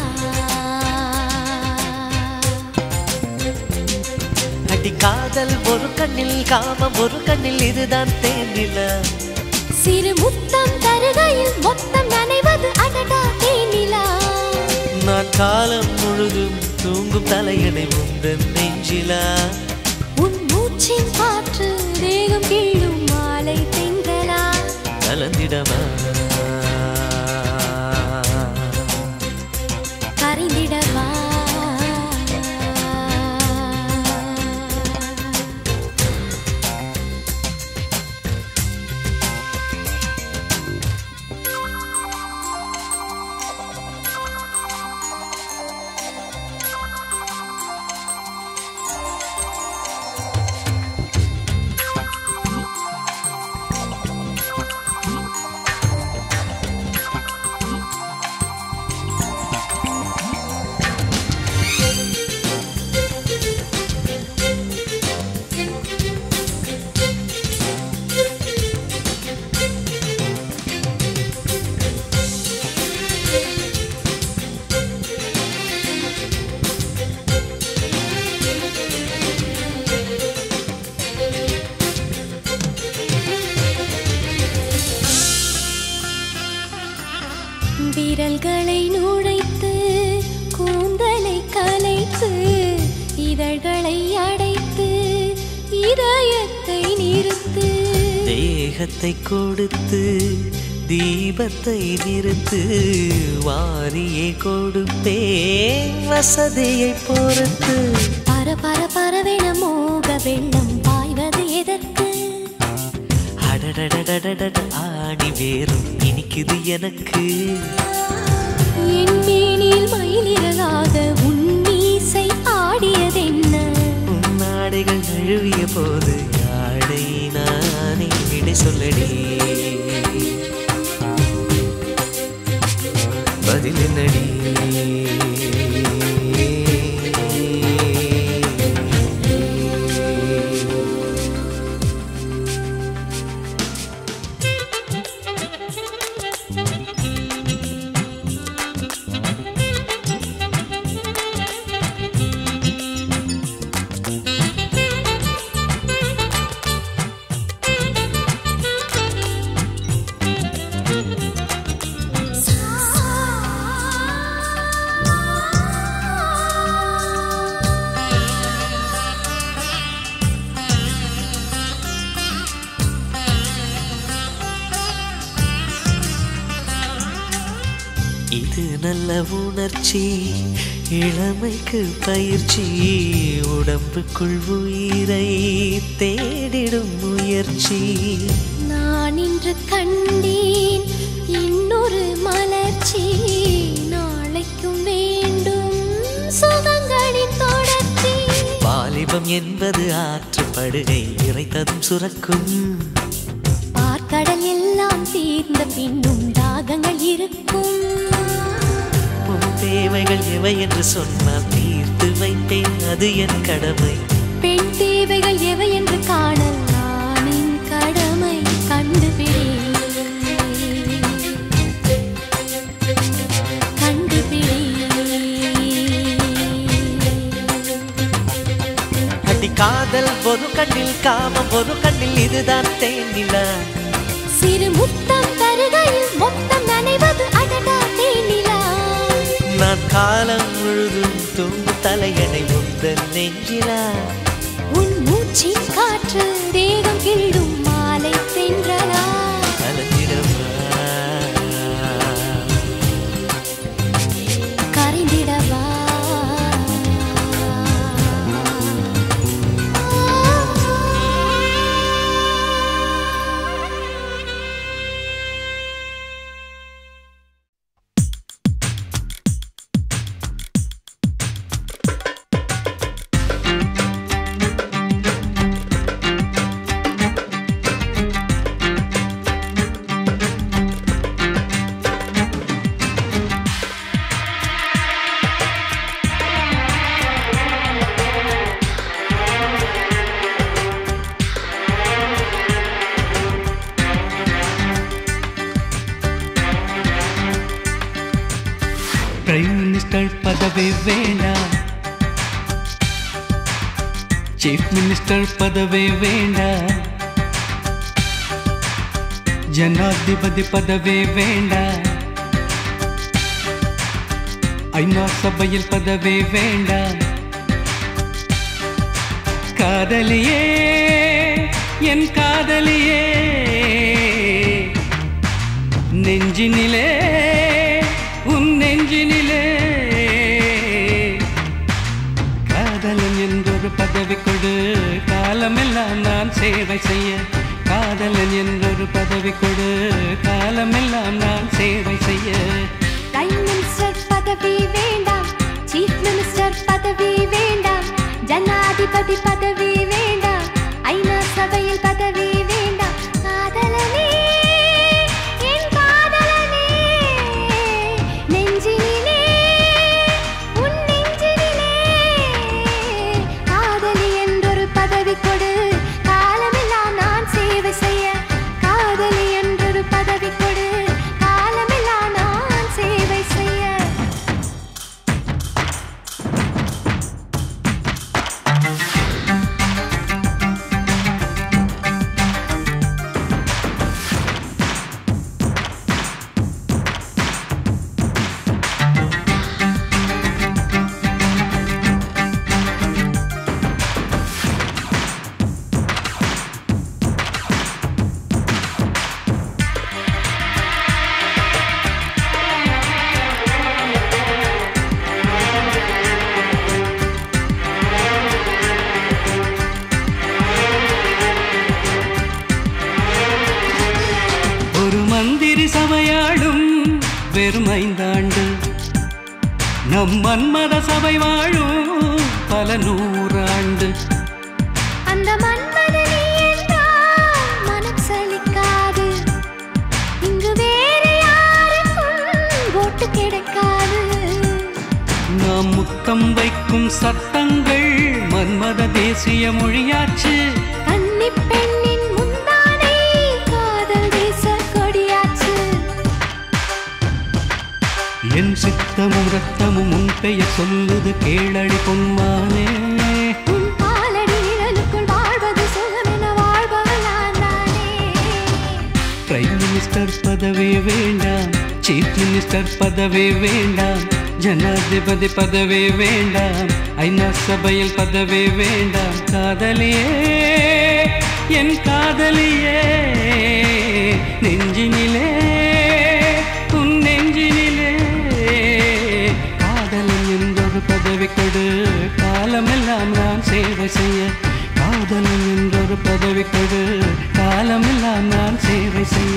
அடி காதல் ஒரு கண்ணில் காமம் ஒரு கண்ணில் இதுதான் தேனில
சிறு முத்தம் தருகையில் மொத்தம் நனைவது அடடா தேனிலா
நான் காலம் முழுதும் தூங்கும் தலையணை முந்தன் நெஞ்சிலா
உன் மூச்சின் காற்று தேகம் கிள்ளும் மாலை தென்றலா
கலந்திடவா
கரைந்திடவா விரல்களை நுழைத்து கூந்தலை கலைத்து இதழ்களை அடைத்து இதயத்தை நிறுத்து
தேகத்தை கொடுத்து தீபத்தை நிறுத்து வாரியே கொடுப்பேன் வசதியை பொறுத்து
பர பர பரவென மோக வெள்ளம் பாய்வது எதற்கு
அடடடடடட ஆணி வேறும் இனிக்குது எனக்கு
என் மேனில் மயிலிறகாக உன் மீசை ஆடியதென்ன
உன் நாடைகள் நழுவிய போது ஆடை நானே விடை சொல்லடி பதில் என்னடி இது நல்ல உணர்ச்சி இளமைக்கு பயிற்சி உடம்புக்குள் உயிரை தேடிடும் முயற்சி
நான் இன்று கண்டேன் இன்னொரு மலர்ச்சி நாளைக்கும் வேண்டும் சுகங்களின் தொடர்ச்சி
வாலிபம் என்பது ஆற்றுப்படுகை இறைத்ததும் சுரக்கும்
பார்க்கடல் எல்லாம் தீர்ந்த பின்னும் தாகங்கள் இருக்கும்
உன் தேவைகள் எவை என்று சொன்னால் தீர்த்து வைப்பேன் அது என் கடமை
பெண் தேவைகள் எவை என்று காணல் நானின் கடமை கண்டுபிடி கண்டுபிடி
அடி காதல் ஒரு கண்ணில் காமம் ஒரு கண்ணில் இதுதான் தேனிலா
சிறு முத்தம் தருகையில் மொத்தம் நனைவது அடடா தேனிலா
நான் காலம் முழுதும் தூங்கு தலையணை முந்தன் நெஞ்சிலா
உன் மூச்சின் காற்று தேகம் கிள்ளும் மாலை தென்றலா
கலந்திடவா
கரைந்திடவா
ஆ
மினிஸ்டர் பதவி வேண்டாம் சீஃப் மினிஸ்டர் பதவி வேண்டாம் ஜனாதிபதி பதவி வேண்டாம் ஐநா சபையில் பதவி வேண்டாம் காதலியே என் காதலியே நெஞ்சினிலே உன் நெஞ்சினிலே காதலன் என்றொரு பதவி கொடு காலமெல்லாம் நான் சேவை செய்ய காதலன் என்றொரு பதவி கொடு காலமெல்லாம் நான் சேவை செய்ய
பிரைம் மினிஸ்டர் பதவி வேண்டாம் சீஃப் மினிஸ்டர் பதவி வேண்டாம் ஜனாதிபதி பதவி வேண்டாம் ஐநா சபையில் பதவி வேண்டாம் காதலனே என் காதலனே நெஞ்சினிலே உன் நெஞ்சினிலே காதலி என்றொரு பதவி கொடு காலமெல்லாம் நான் சேவை செய்ய காதலி என்றொரு பதவி கொடு காலமெல்லாம் நான் சேவை செய்ய
ஒரு மந்திரி சபையாடும் வெறும் ஐந்தாண்டு நம் மன்மத சபை வாழும் பல நூறாண்டு
அந்த மன்மதனி என்றால் மனம் சலிக்காது இங்கு வேறு யாருக்கும் ஓட்டு கிடைக்காது
நாம் முத்தம் வைக்கும் சத்தங்கள் மன்மத தேசிய மொழியாச்சு
கன்னி பெண்ணின் முந்தானை காதல் தேச கொடியாச்சு
என் சித்தமும் ரத்தமும் உன் பெயர் சொல்லுது கேளடி பொன்மானே
உன் பாலடி நிழலுக்குள் வாழ்வது சுகமென வாழ்பவள் நான் தானே
பிரைம் மினிஸ்டர் பதவி வேண்டாம் சீஃப் மினிஸ்டர் பதவி வேண்டாம் ஜனாதிபதி பதவி வேண்டாம் ஐநா சபையில் பதவி வேண்டாம் காதலியே என் காதலியே நெஞ்சினிலே உன் நெஞ்சினிலே காதலன் என்றொரு பதவி கொடு காலமெல்லாம் நான் சேவை செய்ய காதலன் என்றொரு பதவி கொடு காலமெல்லாம் நான் சேவை செய்ய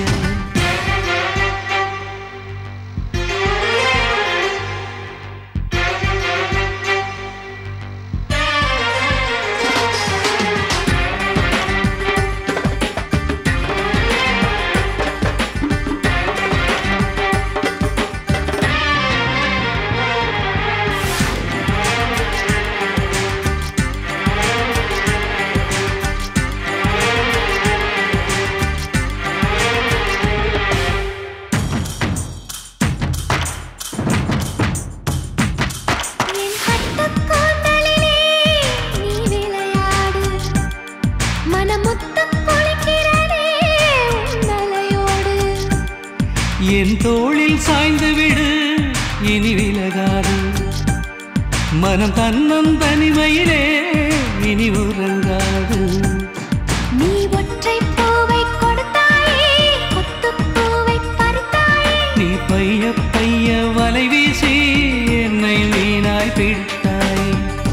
என் பட்டுக் கூந்தலிலே நீ விளையாடு மனமுத்துக் குளிக்கிறதே உன் அலையோடு
என் தோளில் சாய்ந்து விடு இனி விலகாது மனம் தன்னன் தனிமையிலே இனி உறங்காது
நீ ஒற்றைப் பூவைக் கொடுத்தாயே, கொத்துப் பூவைப் பறித்தாயே.
நீ பைய பைய வலை வீசி என்னை வீணாய் பிடித்தாய்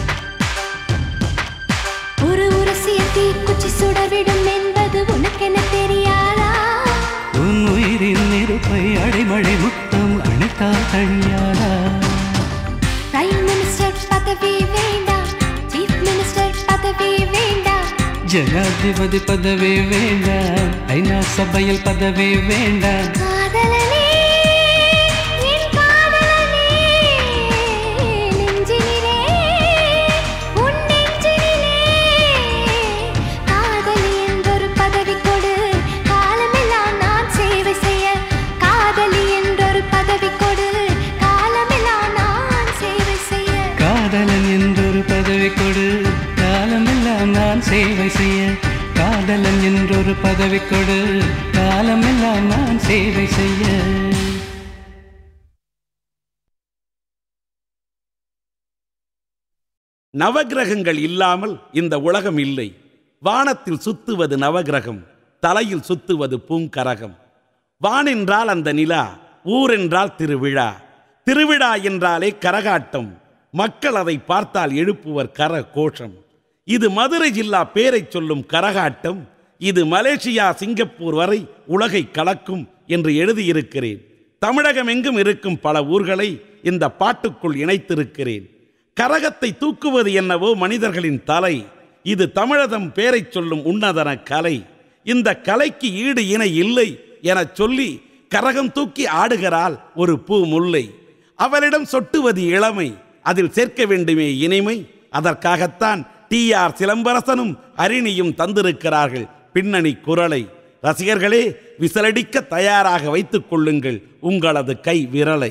ஒரு உரசிய தீக்குச்சி சுடர்விடும் என்பது உனக்கென தெரியாதா
உன் உயிரின் நெருப்பை அடைமழை முத்தம் அணைத்தால் தழியாதா
பிரைம் மினிஸ்டர் பதவி வேண்டாம் சீஃப் மினிஸ்டர் பதவி வேண்டாம்
ஜனாதிபதி பதவி வேண்டாம் ஐநா சபையில் பதவி வேண்டாம்
காதலனே என் காதலனே நெஞ்சினிலே உன் நெஞ்சினிலே காதலி என்றொரு பதவி கொடு காலமெல்லாம் நான் சேவை செய்ய காதலி என்றொரு பதவி கொடு காலமெல்லாம் நான்
பதவி கொடு காலமெல்லாம் நான் சேவை செய்ய காதலன் என்றொரு பதவி கொடு காலமெல்லாம் நான் சேவை செய்ய
நவக்கிரகங்கள் இல்லாமல் இந்த உலகம் இல்லை வானத்தில் சுத்துவது நவக்கிரகம் தலையில் சுத்துவது பூங்கரகம் வானென்றால் அந்த நிலா ஊரென்றால் திருவிழா திருவிழா என்றாலே கரகாட்டம் மக்கள் அதை பார்த்தால் எழுப்புவர் கர கோஷம் இது மதுரை ஜில்லா பேரைச் சொல்லும் கரகாட்டம் இது மலேசியா சிங்கப்பூர் வரை உலகை கலக்கும் என்று எழுதியிருக்கிறேன் தமிழகம் எங்கும் இருக்கும் பல ஊர்களை இந்த பாட்டுக்குள் இணைத்திருக்கிறேன் கரகத்தை தூக்குவது என்னவோ மனிதர்களின் தலை இது தமிழதம் பேரைச் சொல்லும் உன்னதன கலை இந்த கலைக்கு ஈடு இணை இல்லை எனச் சொல்லி கரகம் தூக்கி ஆடுகிறாள் ஒரு பூ முல்லை அவளிடம் சொட்டுவது இளமை அதில் சேர்க்க வேண்டுமே இனிமை அதற்காகத்தான் டி ஆர் சிலம்பரசனும் அரிணியும் தந்திருக்கிறார்கள் பின்னணி குரலை ரசிகர்களே விசலடிக்க தயாராக வைத்துக் கொள்ளுங்கள் உங்களது கை விரலை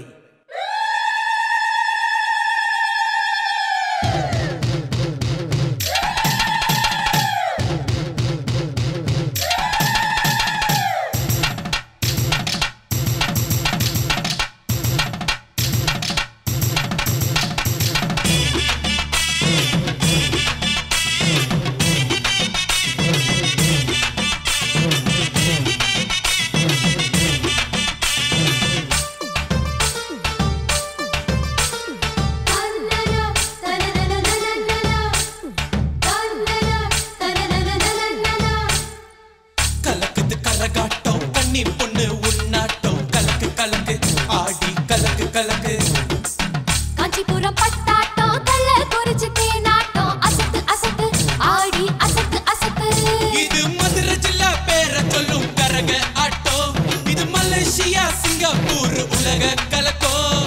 கலக்குது கரகாட்டம் கண்ணி பொண்ணு உன்னாட்டம் கலக்கு கலக்கு ஆடி கலக்கு கலக்கு
காஞ்சிபுரம் பட்டாட்டம் கள்ள குறிச்சி தேனாட்டம் அசத்து அசத்து ஆடி அசத்து அசத்து
இது மதுரை ஜில்லா பேர சொல்லும் கரக ஆட்டம் இது மலேசியா சிங்கப்பூர் உலக கலக்கோ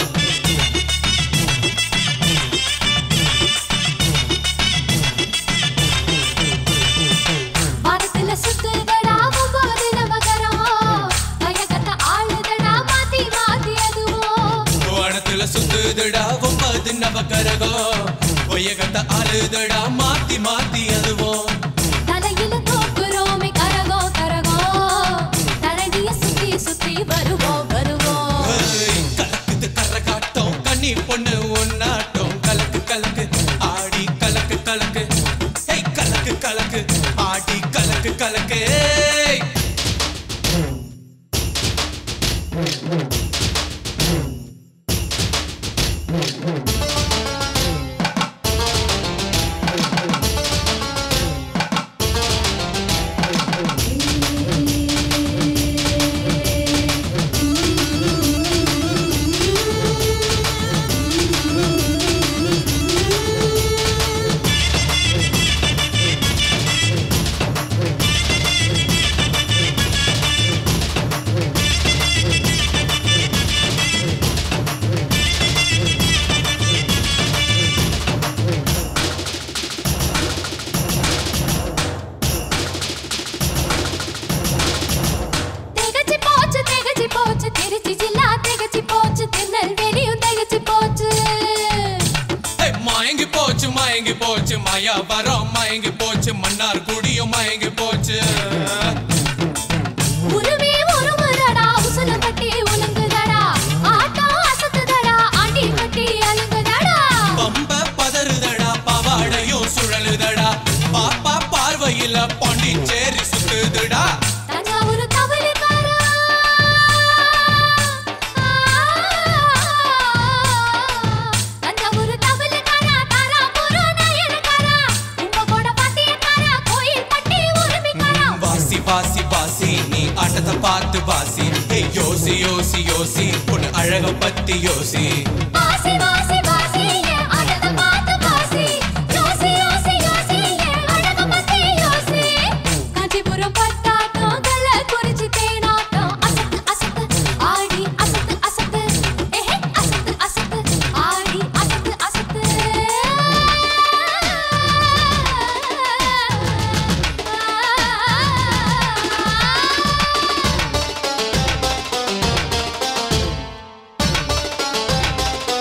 வானத்துல சுத்துதடா ஒன்பது நவகரம் கயகத்த ஆளுதடா மாத்தி மாத்தி அதுவும்
வானத்துல சுத்துதுடா ஒன்பது நவகரகோ ஒயகத்த அழுதுடா மாத்தி மாத்தி அதுவும்
தலையில தூக்குறோமே கரகோ கரகோ தரணிய சுத்தி சுத்தி வருவோம் வருவோம்
ஏய், கலக்குது கரகாட்டம் கண்ணி பொண்ணு உன்னாட்டம் கலக்கு கலக்கு ஆடி கலக்கு கலக்கு ஏய் கலக்கு கலக்கு ஆடி கலக்கு கலக்கு ஏய்
திகச்சு போச்சு திகச்சு போச்சு திருச்சி ஜில்லா திகச்சு போச்சு திருநெல்வேலியும் திகச்சு போச்சு
ஏய், மயங்கி போச்சு மயங்கி போச்சு மாயாவரம் மயங்கி போச்சு மன்னார் குடியும் மயங்கி போச்சு
உருவி உருமுறடா உசலம் கட்டி உலங்குதடா ஆட்டம் அசத்துதடா ஆண்டி கட்டி அழுங்குதடா
பம்ப பதறுதடா பவாடையும் சுழலுதடா பாப்பா பார்வையில பாண்டிச்சேரி சுத்துதுடா
தஞ்சாவூர் தவளுக்காரா தஞ்சாவூர் தவளுக்காரா தாராபுரம் நயனக்காரா கும்பகோண பாட்டியக்காரா கோயில் பட்டி உரிமைக்காரா
வாசி வாசி வாசி நீ ஆட்டத்தை பார்த்து வாசி ஏய், யோசி யோசி யோசி பொண்ணு அழக பத்தி யோசி
வாசி வாசி வாசி என் அழக பார்த்து வாசி யோசி யோசி யோசி என் அழக பத்தி யோசி காஞ்சிபுரம் பட்டாட்டம் கள்ள குறிச்சி தேனாட்டம் அசத்து அசத்து ஆடி அசத்து அசத்து ஏஹே அசத்து அசத்து ஆடி அசத்து அசத்து ஆ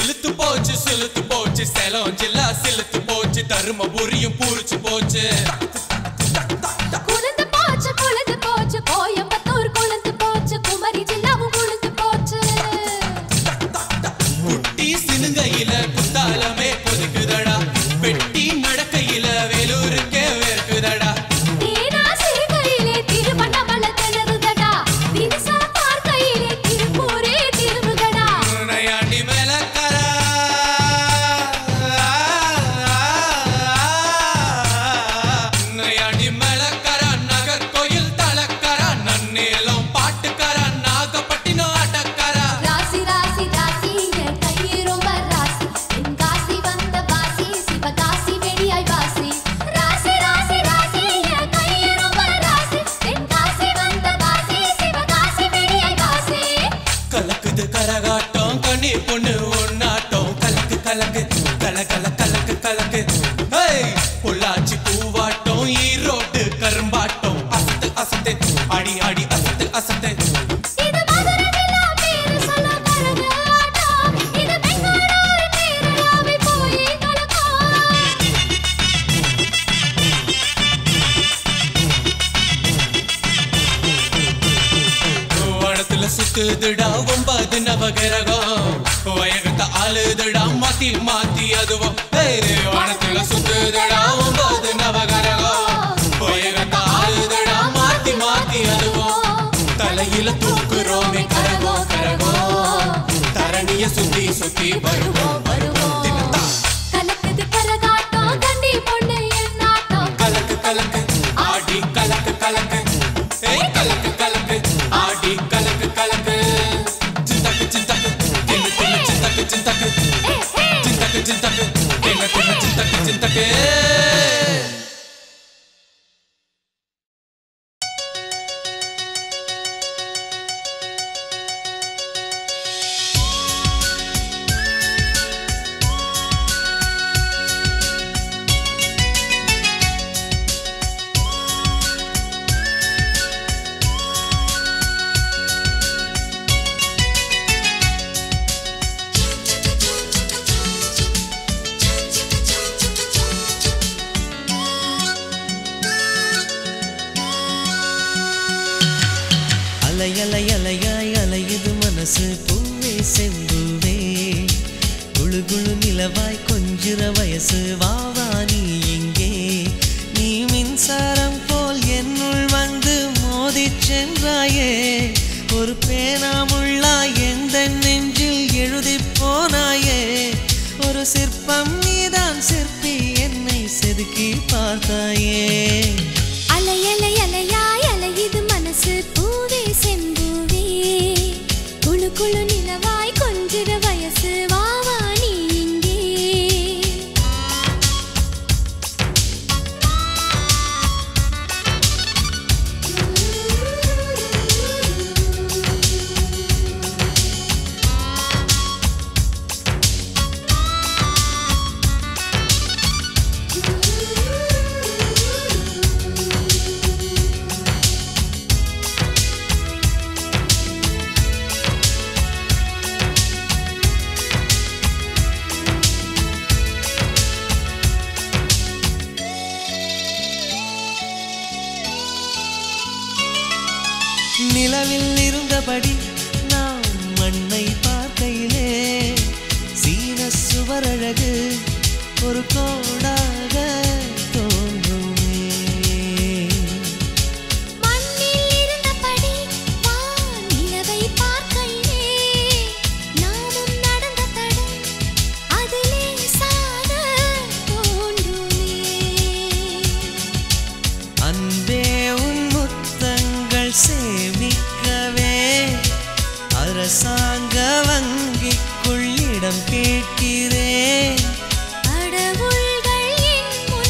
சிலுத்து போச்சு சிலுத்து போச்சு சேலம் ஜில்லா சிலுத்து போச்சு தருமபுரியும் பூரிச்சு போச்சு
குளிர்ந்து போச்சு குளிர்ந்து போச்சு கோயம்புத்தூர் குளிர்ந்து போச்சு குமரி ஜில்லாவும் குளிர்ந்து போச்சு
குட்டி சினுங்கையில குத்தாலமே கொதிக்குதடா பெட்டி மடக்கையில வேலூருக்கே வேர்க்குதடா
நீனா சிறுகையிலே திருவண்ணாமலை திணறுதடா திரிசா பார்க்கையிலே திருப்பூரே திரும்புதடா
நையாண்டி மேலக்கரா நையாண்டி மேலக்கரா நகர்கோயில் தலக்கரா நன்னேலம் பாட்டுக்கரா நாகப்பட்டினம் ஆட்டக்கரா
ராசி ராசி ராசி என் கையே ரொம்ப ராசி என் காசி வந்த வாசி சிவகாசி வெடியாய் வாசி ராசி ராசி ராசி என் கையே ரொம்ப ராசி என் காசி வந்த வாசி சிவகாசி வெடியாய் வாசி
கலக்குது கரகாட்டம் கண்ணி பொண்ணு ஒன்னாட்டம் கலக்கு கலக்கு கல கல கலக்கு கலக்கு ஹேய்! பொள்ளாச்சி பூவாட்டம் ஈரோடு கரும்பாட்டம் அசத்து அசத்து அடி அடி அசத்து அசத்து
இது மதுரை விழா பேரு சொல்ல கரகாட்டம் இது பெங்களூரு பேரலாவி போய் கலக்கும்
வனத்துல சுத்துதுடா ஒன்பது நவகிரகம் வயகத்தை ஆளுதுடா மாத்தி மாத்தி அதுவும் ஹேய்! வனத்துல சுத்துதுடா ஒன்பது நவகிரகம் வயகத்தை ஆளுதுடா மாத்தி மாத்தி அதுவும் தலையில தூக்குறோமே கரகோ கரகோ தரணிய சுத்தி சுத்தி வருவோம் வருவோம் தினத்தா.
கலக்குது கரகாட்டம் கண்டி பொண்ணு என் நாட்டம்
கலக்கு கலக்கு ஆடி கலக்கு கலக்கு ஏய் கலக்கு கலக்கு ஆடி கலக்கு கலக்கு சிந்தக்கு சிந்தக்கு தின்னு தின்னு சிந்தக்கு சிந்தக்கு சிந்தக்கு சிந்தக்கு தின்னு தின்னு சிந்தக்கு சிந்தக்கு
அலை அலை அலையாய் அலையுது மனசு பூவே செம்புவே குழு குழு நிலவாய் கொஞ்சிற வயசு வாவா நீ இங்கே நீ மின்சாரம் போல் என்னுள் வந்து மோதிச் சென்றாயே ஒரு பேனாமுள்ளாய் எந்த நெஞ்சில் எழுதிப் போனாயே ஒரு சிற்பம் நீதான் சிற்பி என்னை செதுக்கி பார்த்தாயே
அலை அலை அலையாய் அலையுது மனசு பூவே செம்பூவே குழு குழு நிலவாய் கொஞ்சிற வயசு வாவா நீ இங்கே
நிலவில் இருந்தபடி நாம் மண்ணை பார்க்கையிலே சீன சுவரழகு ஒரு கோடாக தோன்றுமே
மண்ணில் இருந்தபடி வான் நிலவை பார்க்கையிலே நாமும் நடந்த தடம் அதிலே சாக தோன்றுமே
அன்பே உன் முத்தங்கள் சேமிக்கவே அரசாங்க வங்கிக்குள் இடம் கேட்கிறேன்
கடவுள்கள் என்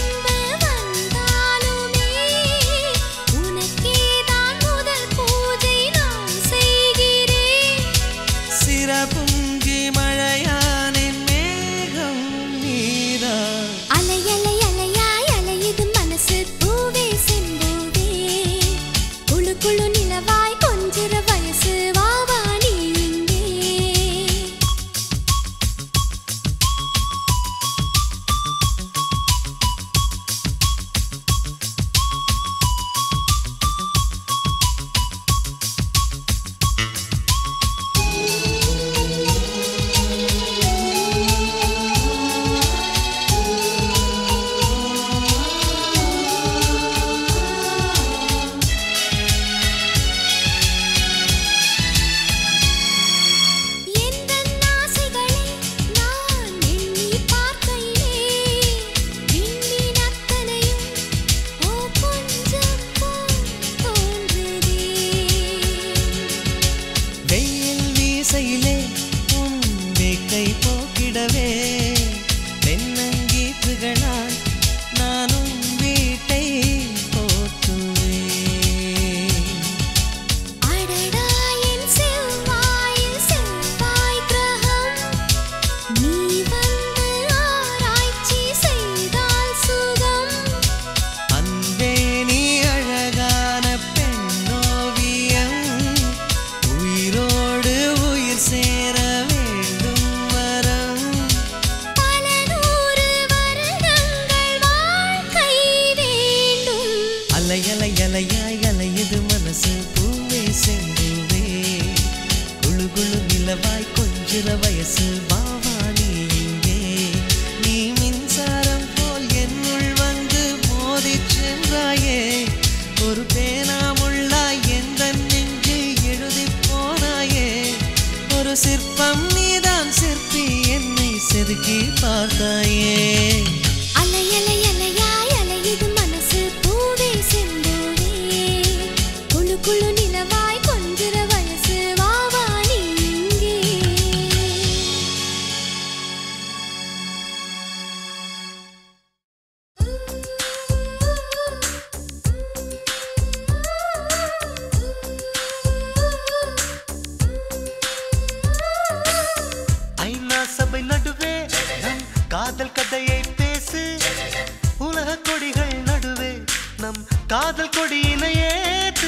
பார்த்தாயே
அலை அலை அலையாய் அலையுது மனசு பூவே செந்தூரே குழு குழு நிலவாய் கொஞ்சிற வயசு வா வா நீ இங்கே
ஐநா சபை நடுவே நம் காதல் கதையை பேசு உலக கொடிகள் நடுவே நம் காதல் கொடியினை ஏத்து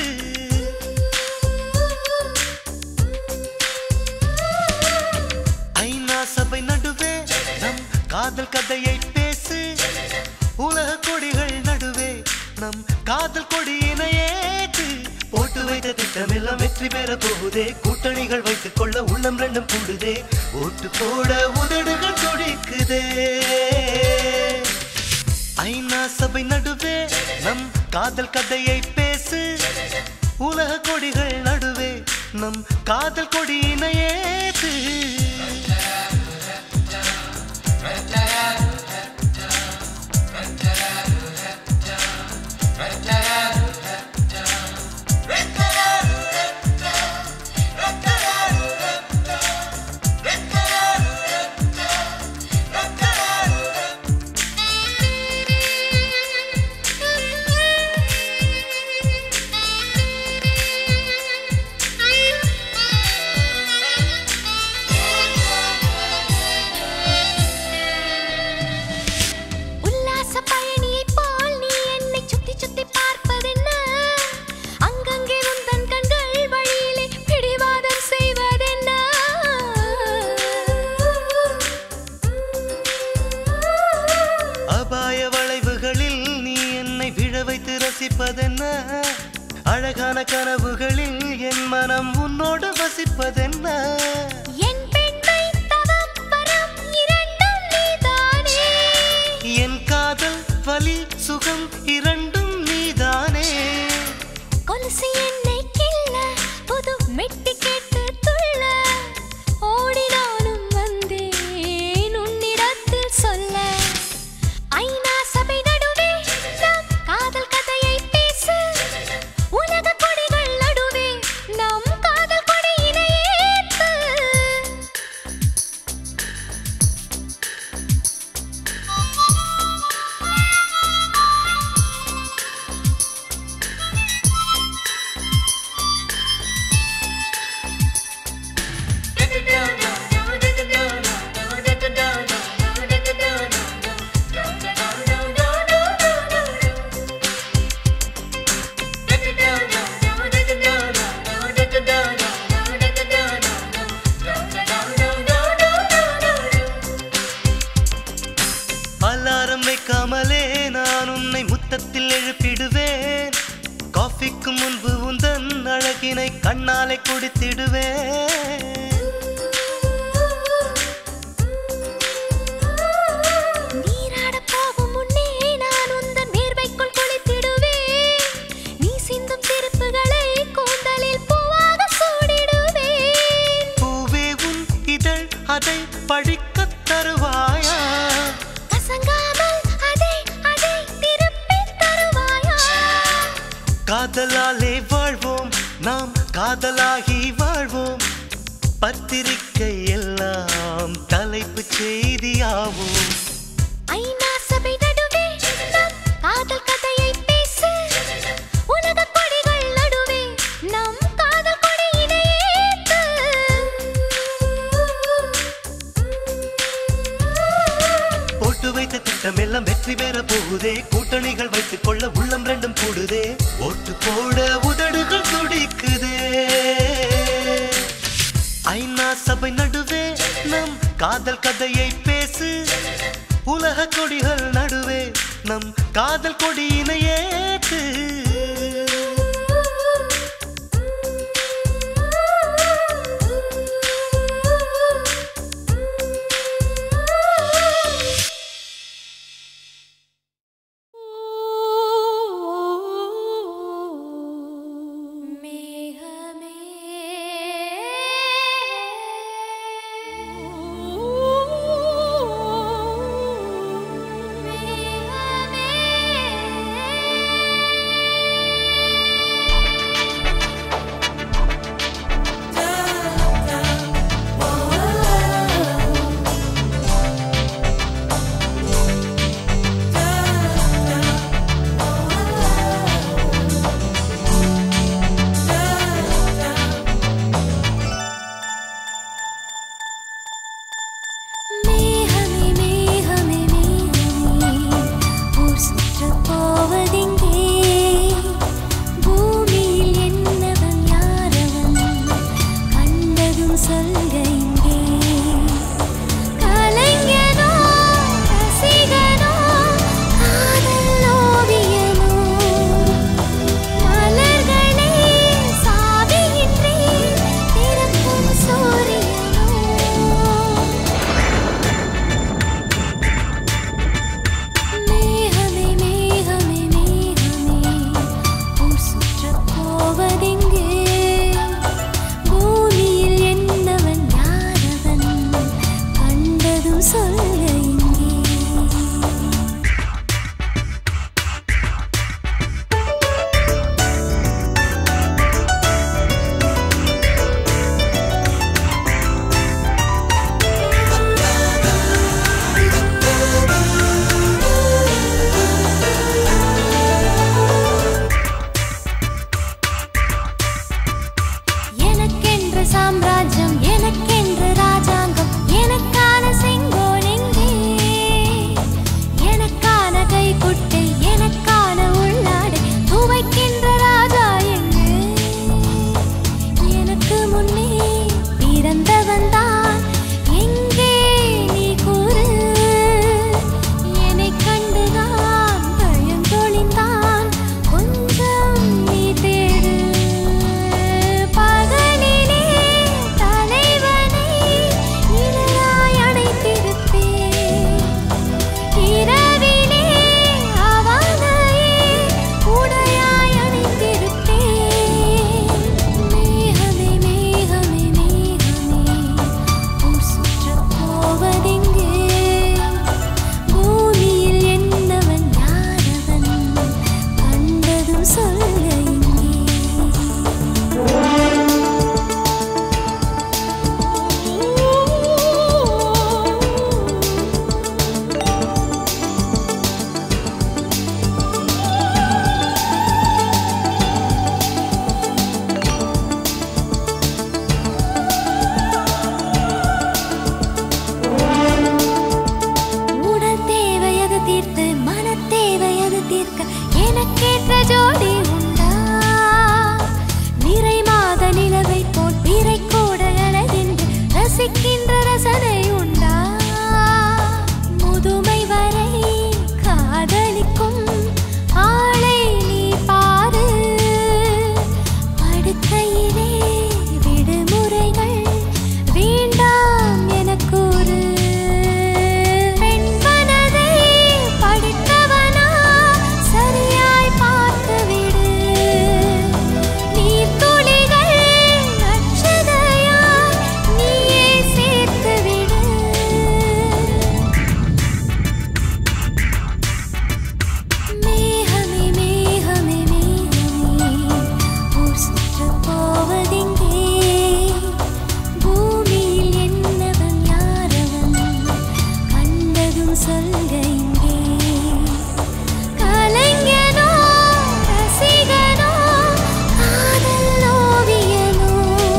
ஐநா சபை நடுவே நம் காதல் கதையை பேசு உலக கொடிகள் நடுவே நம் காதல் கொடியினை ஏத்து போட்டு வைத்த திட்டமெல்லாம் வெற்றி பெற போகுதே கூட்டணிகள் வைத்துக் கொள்ள உள்ளம் ரெண்டும் கூடுதே ஓட்டு போட உதடுகள் துடிக்குதே ஐநா சபை நடுவே நம் காதல் கதையை பேசு உலக கொடிகள் நடுவே நம் காதல் கொடியினை ஏத்து
உல்லாச பயணியைப் போல் நீ என்னை சுத்தி சுத்தி பார்ப்பதென்ன அங்கங்கே உந்தன் கண்கள் வழியிலே பிடிவாதம் செய்வதென்ன
அபாய வளைவுகளில் நீ என்னை விழ வைத்து ரசிப்பதென்ன அழகான கனவுகளில் என் மனம் உன்னோடு வசிப்பதென்ன
என் பெண்மை தவம் வரம் இரண்டும் நீதானே
என் காதல் வலி சுகம் இரண்டும் நீதானே
கொலுசு என்னை கிள்ள புது மெட்டி கேட்டு துள்ள ஓடினாலும் வந்தேன் உன்னிடத்தில் சொல்ல ஐநா சபை நடுவே நம் காதல் கதையை பேசு உலக கொடிகள் நடுவே நம் காதல் கொடியினை ஏத்து
அலாரம் வைக்காமலே நான் உன்னை முத்தத்தில் எழுப்பிடுவேன் காஃபிக்கு முன்பு உந்தன் அழகினை கண்ணாலே குடித்திடுவேன்
நீராடப் போகும் முன்னே நான் உந்தன் வேர்வைக்குள் குளித்திடுவேன். நீ சிந்தும் சிரிப்புகளை கூந்தலில் பூவாக சூடிடுவேன்.
பூவே உன் இதழ் அதை படிக்கத் தருவாயா
கசங்காமல் அதை அதை திருப்பித் தருவாயா?
காதலாலே வாழ்வோம் நாம் காதலாகி வாழ்வோம் பத்திரிக்கை எல்லாம் தலைப்பு செய்தியாவோம்
ஐநா சபை நடுவே நம் காதல் கதையை பேசு. உலகக் கொடிகள் நடுவே நம் காதல் கொடியினை ஏத்து.
போட்டு வைத்த திட்டம் எல்லாம் வெற்றி பெற போகுதே கூட்டணிகள் வைத்துக் கொள்ள உள்ளம் ரெண்டும் கூடுதே ஓட்டு போட உதடுகள் துடிக்குதே ஐநா சபை நடுவே நம் காதல் கதையை பேசு உலக கொடிகள் நடுவே நம் காதல் கொடியினை ஏற்று
மேகமே கண்டதும் சொல்க இங்கே கலைஞனோ ரசிகனோ காதல் ஓவியனோ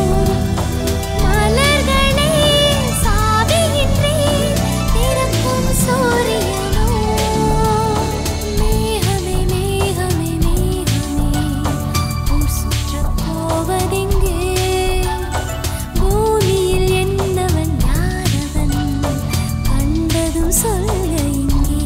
மலர்களே சாவியின்றி திறக்கும் சூரியனோ மேகமே மேகமே மேகமே உன் சுற்றப் போவதெங்கே பூமியில் என்னவன் யாரவன் கண்டதும் சொல்க இங்கே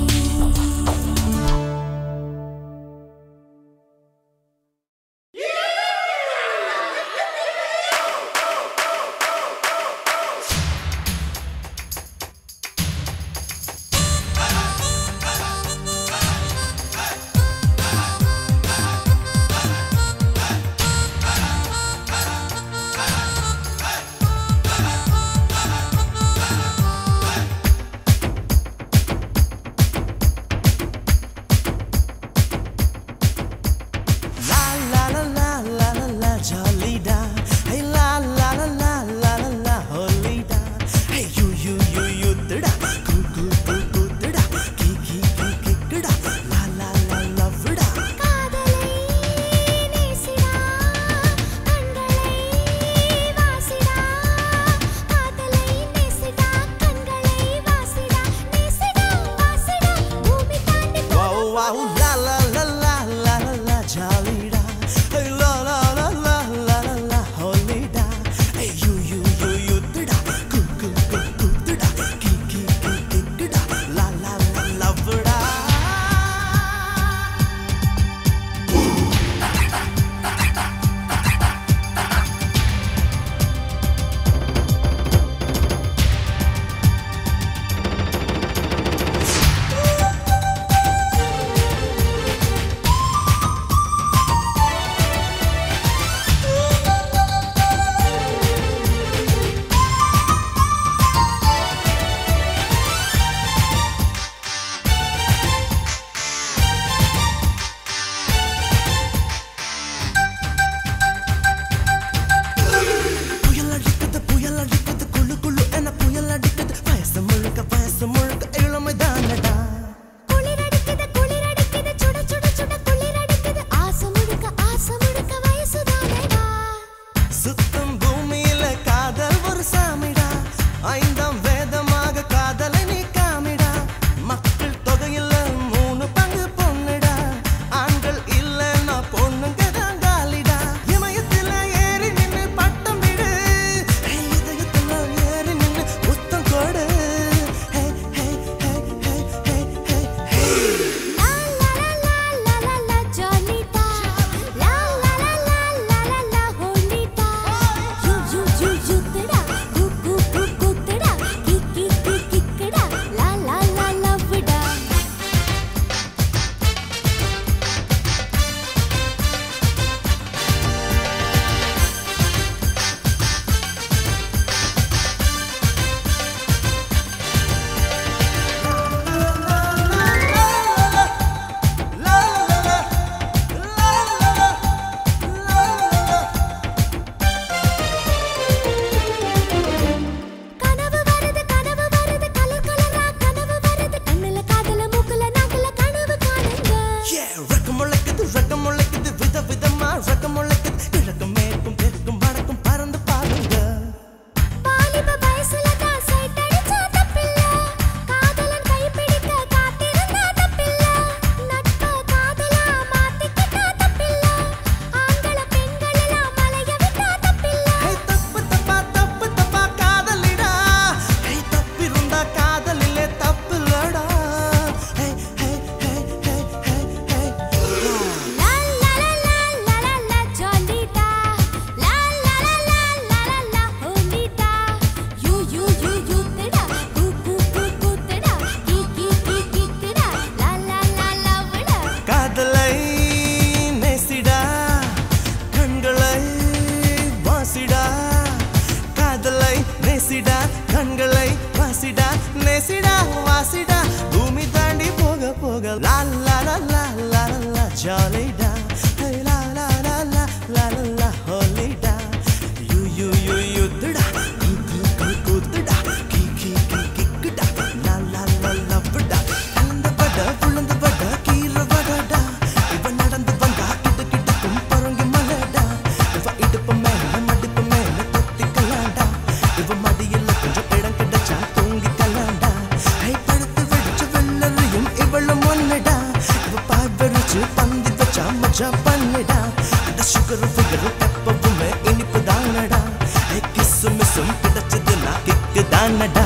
வெறும் எப்பவுமே இனிப்பு தானடா கிஸ்ஸு மிஸ்ஸும் கிடைச்சதுன்னா கிக்கு தானடா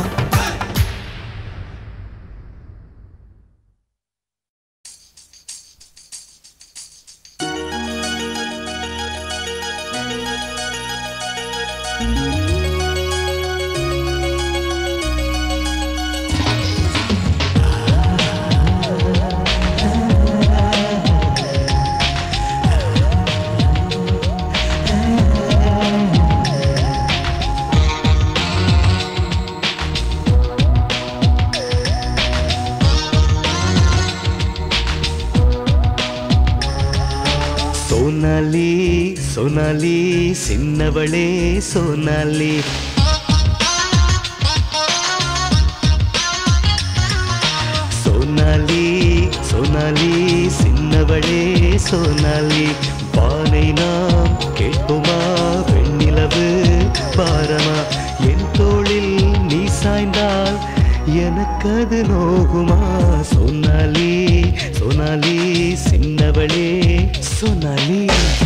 சோனாலி சோனாலி சின்னவளே சோனாலி சோனாலி சோனாலி சின்னவளே சோனாலி வானை நாம் கேட்போமா வெண்ணிலவு பாரமா என் தோளில் நீ சாய்ந்தால் எனக்கு அது நோகுமா சோனாலி சோனாலி சின்னவளே சோனாலி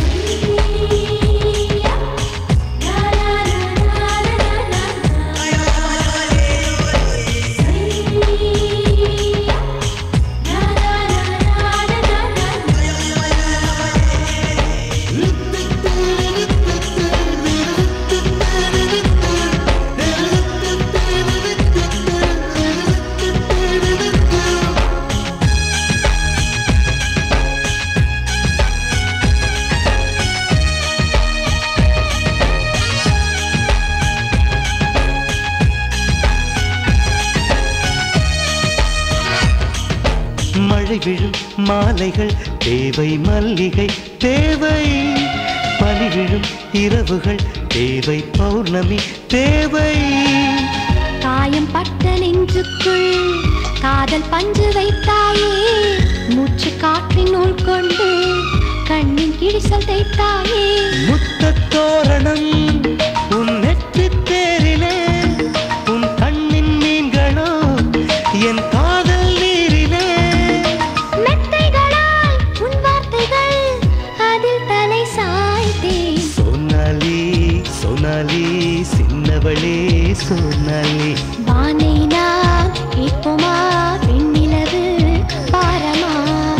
மழை விழும் மாலைகள் தேவை மல்லிகை தேவை பனி விழும் இரவுகள் தேவை பௌர்ணமி தேவை
காயம் பட்ட நெஞ்சுக்குள் காதல் பஞ்சு வைத்தாயே மூச்சு காற்றின் நூல் கொண்டு கண்ணின் கிழிசல் தைத்தாயே
முத்தத் தோரணம் உன் நெற்றி தேரிலே உன் கண்ணின் மீன்களோ என் காதல் நீரிலே
மெத்தைகளால் உன் வார்த்தைகள் அதில் தலை சாய்த்தேன்
சோனாலி சோனாலி சின்னவளே சோனாலி
வானை நாம் கேட்போமா வெண்ணிலவு பாரமா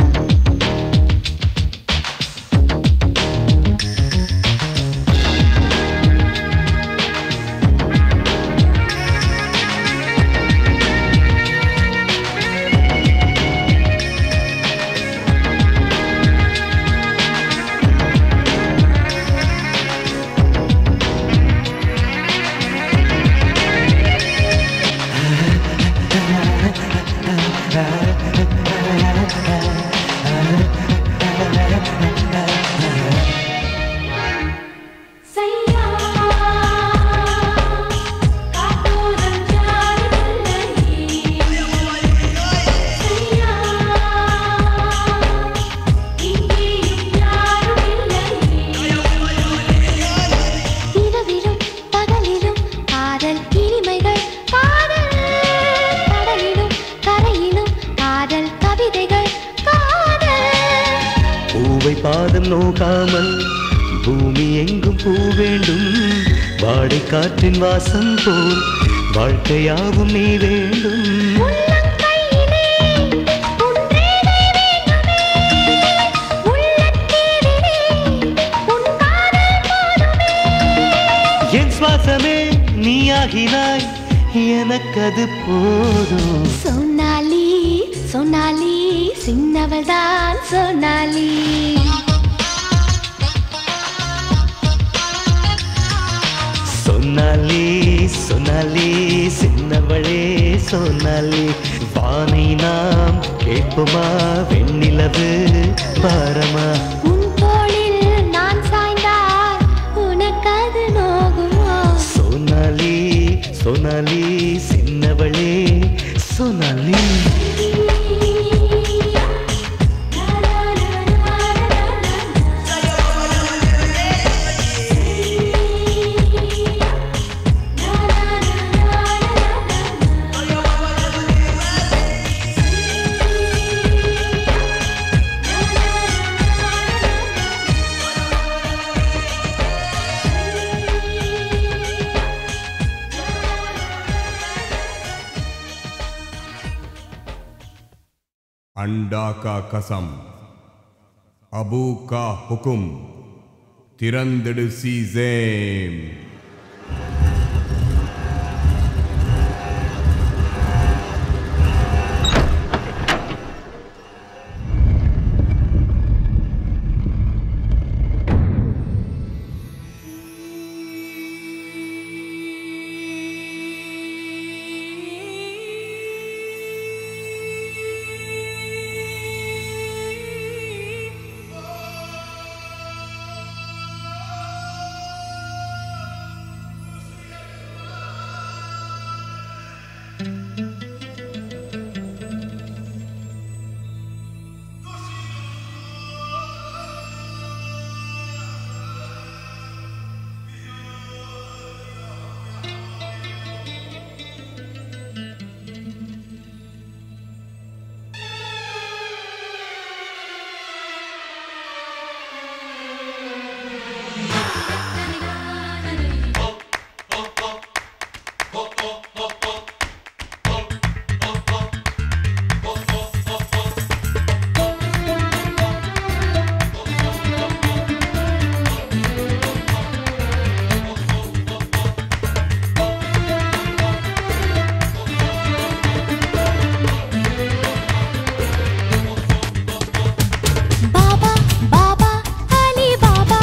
சையா காத்தோரம் ஜாடில்லையே சையா இங்கேயும் யாரும் இல்லையே இரவிலும் பகலிலும் காதல் இனிமைகள் காதல் கடலிலும் கரையிலும் காதல் கவிதைகள் காதல்
பூவை பாதம் நோகாமல் பூமி எங்கும் பூ வேண்டும் வாடை காற்றின் வாசம் போல் வாழ்க்கையாவும் நீ வேண்டும்
உள்ளங்கையிலே உன்றேனை வேண்டுமே உள்ளத்தீவிலே உன் காதல் போதுமே
என் சுவாசமே நீயாகினாய் எனக்கது போதும்
சொன்னாலி சொன்னாலி சின்னவள்தான் சொன்னாலி
சொன்னாலி சொன்னாலி சின்னவளே சொன்னாலி வானை நாம் கேட்போமா வெண்ணிலவு பாரமா
உன் தோளில் நான் சாய்ந்தால் உனக்கது நோகுமா
Sonali Sonali சின்னவளே Sonali
la la la la la
अंडा का कसम अबू का हुक्म திறந்திடு sesame
Baba Baba Ali Baba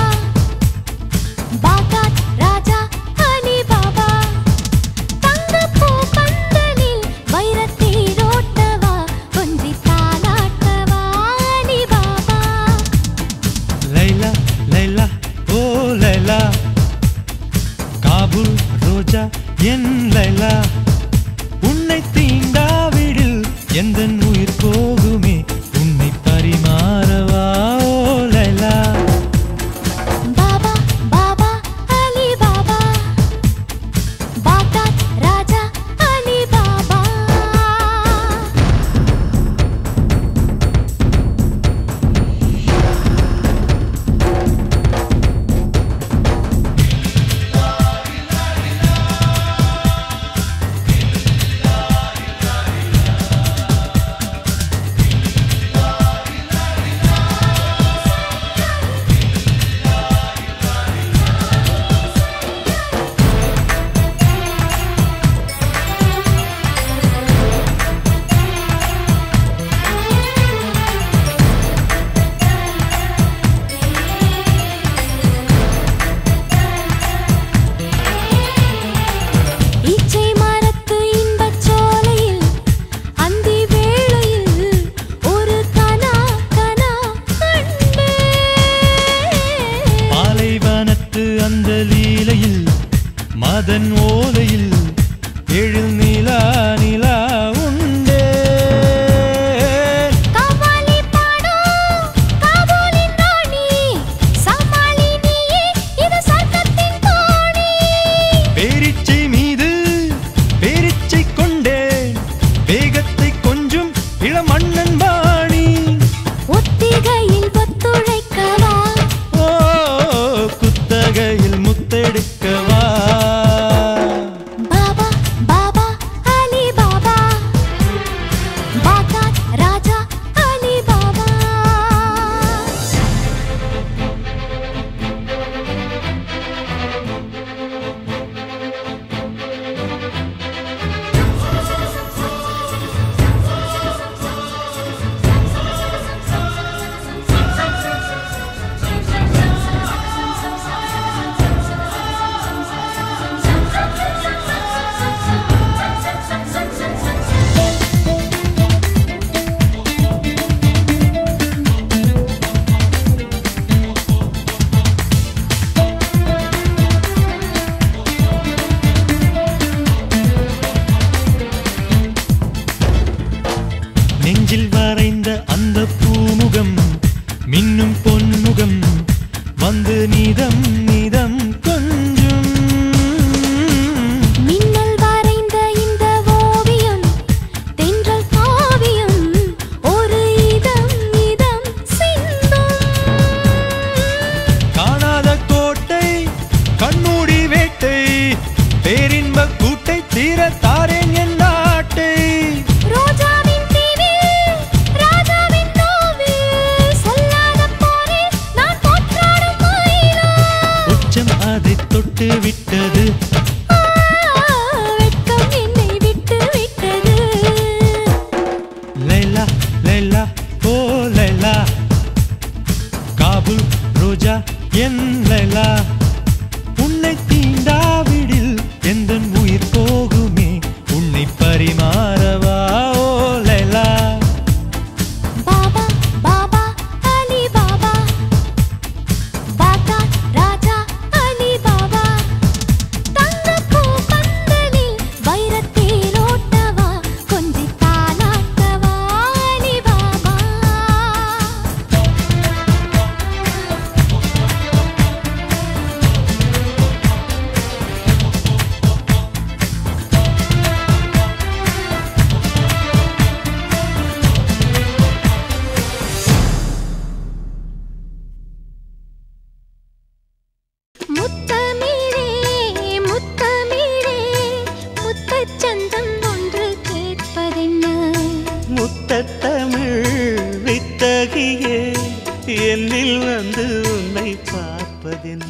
Baghdad ராஜா அலி பாபா தங்கப்பூ பந்தலில் வைரத்தீரோட்டவா கொஞ்சி தாலாட்டவா அலி பாபா
லைலா லைலா ஓ லைலா காபூல் ரோஜா என் லைலா உன்னை தீண்டாவிடில் எந்த உயிர் போகுமே உன்னை பரிமாறவா ஓ Laila
Baba Baba Ali Baba Baghdad ராஜா அலி பாபா ஈச்சை மரத்து இன்பச் சோலையில் அந்தி வேளையில் ஒரு கனா கனா கண்டேன்
பாலைவனத்து அந்த லீலையில் மதன் ஓலையில் எழில் நிலா நிலா உண்டே
கவாலி பாடும் காபூலின் ராணி சமாளி நீயே இது சொர்க்கத்தின் தோணி
பேரிச்சை மீது பேரிச்சை கொண்டேன் வேகத்தை கொஞ்சம் இளமண்ணன் பாணி
ஒத்திகையில் ஒத்துழைக்கவா
ஓ குத்தகையில் முத்தெடுக்கவா
Baba Baba Ali Baba Baghdad ராஜா அலி பாபா
நெஞ்சில் வரைந்த அந்த பூமுகம் மின்னும் பொன்முகம் வந்து நிதம் நிதம் கொஞ்சம்
மின்னல் வரைந்த இந்த ஓவியம் தென்றல் காவியம் ஒரு இதம் இதம் சிந்தும்
காணாத கோட்டை கண்மூடி வேட்டை பேரின்ப கூட்டை தீர தாரேன் என் நாட்டை
ரோஜாவின் தீவில் ராஜா
லைலா லைலா ஓ லைலா காபுல் ரோஜா என் லைலா உன்னை தீண்டாவிடில் எந்த உயிர் போகுமே உன்னை பரிமாறவா ஓ லைலா
பாபா பாபா அலி பாபா பாகா ராஜா அலி பாபா தங்கப்பூ பந்தலில் வைரத்தில் ஓட்டவா கொஞ்சி தாலாட்டவா அலி பாபா முத்தமிழே முத்தமிழே முத்தச்சந்தம் ஒன்று கேட்பதென்ன
முத்தத்தமிழ் வித்தகியே என்னில் வந்து உன்னை பார்ப்பதென்ன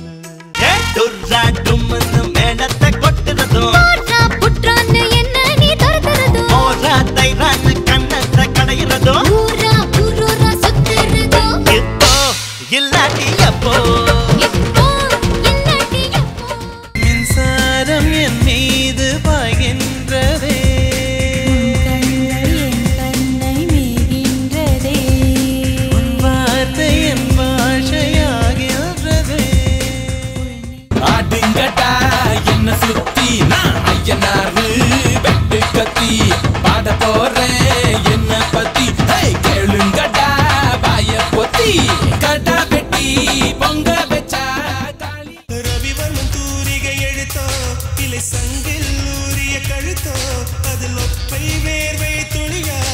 மேளத்தை கொட்டுறதும்
போற்றா புற்றான்னு என்ன நீ தருதறதும்
ஓரா தைரான்னு கண்ணத்தை கடையிறதும்
ஊரா ஊரூரா சுத்துறதும்
இப்போ இல்லாட்டி எப்போ
இப்போ இல்லாட்டி எப்போ
மின்சாரம் என் மீது பாய்கின்றதே உன் வார்த்தை என் பாஷையாகின்றதே
ஆடுங்கடா என்ன சுத்தி நான் ஐயனாரு வெட்டு கத்தி பாட போறேன் என்ன பத்தி ஹே, கேளுங்கடா வாய பொத்தி கடா வெட்டி பொங்க வச்சா
ரவிவர்மன் தூரிகை எழுத்தோ இலை சங்கில் ஊறிய கழுத்தோ அதில் ஒப்பை வேர்வை துளியா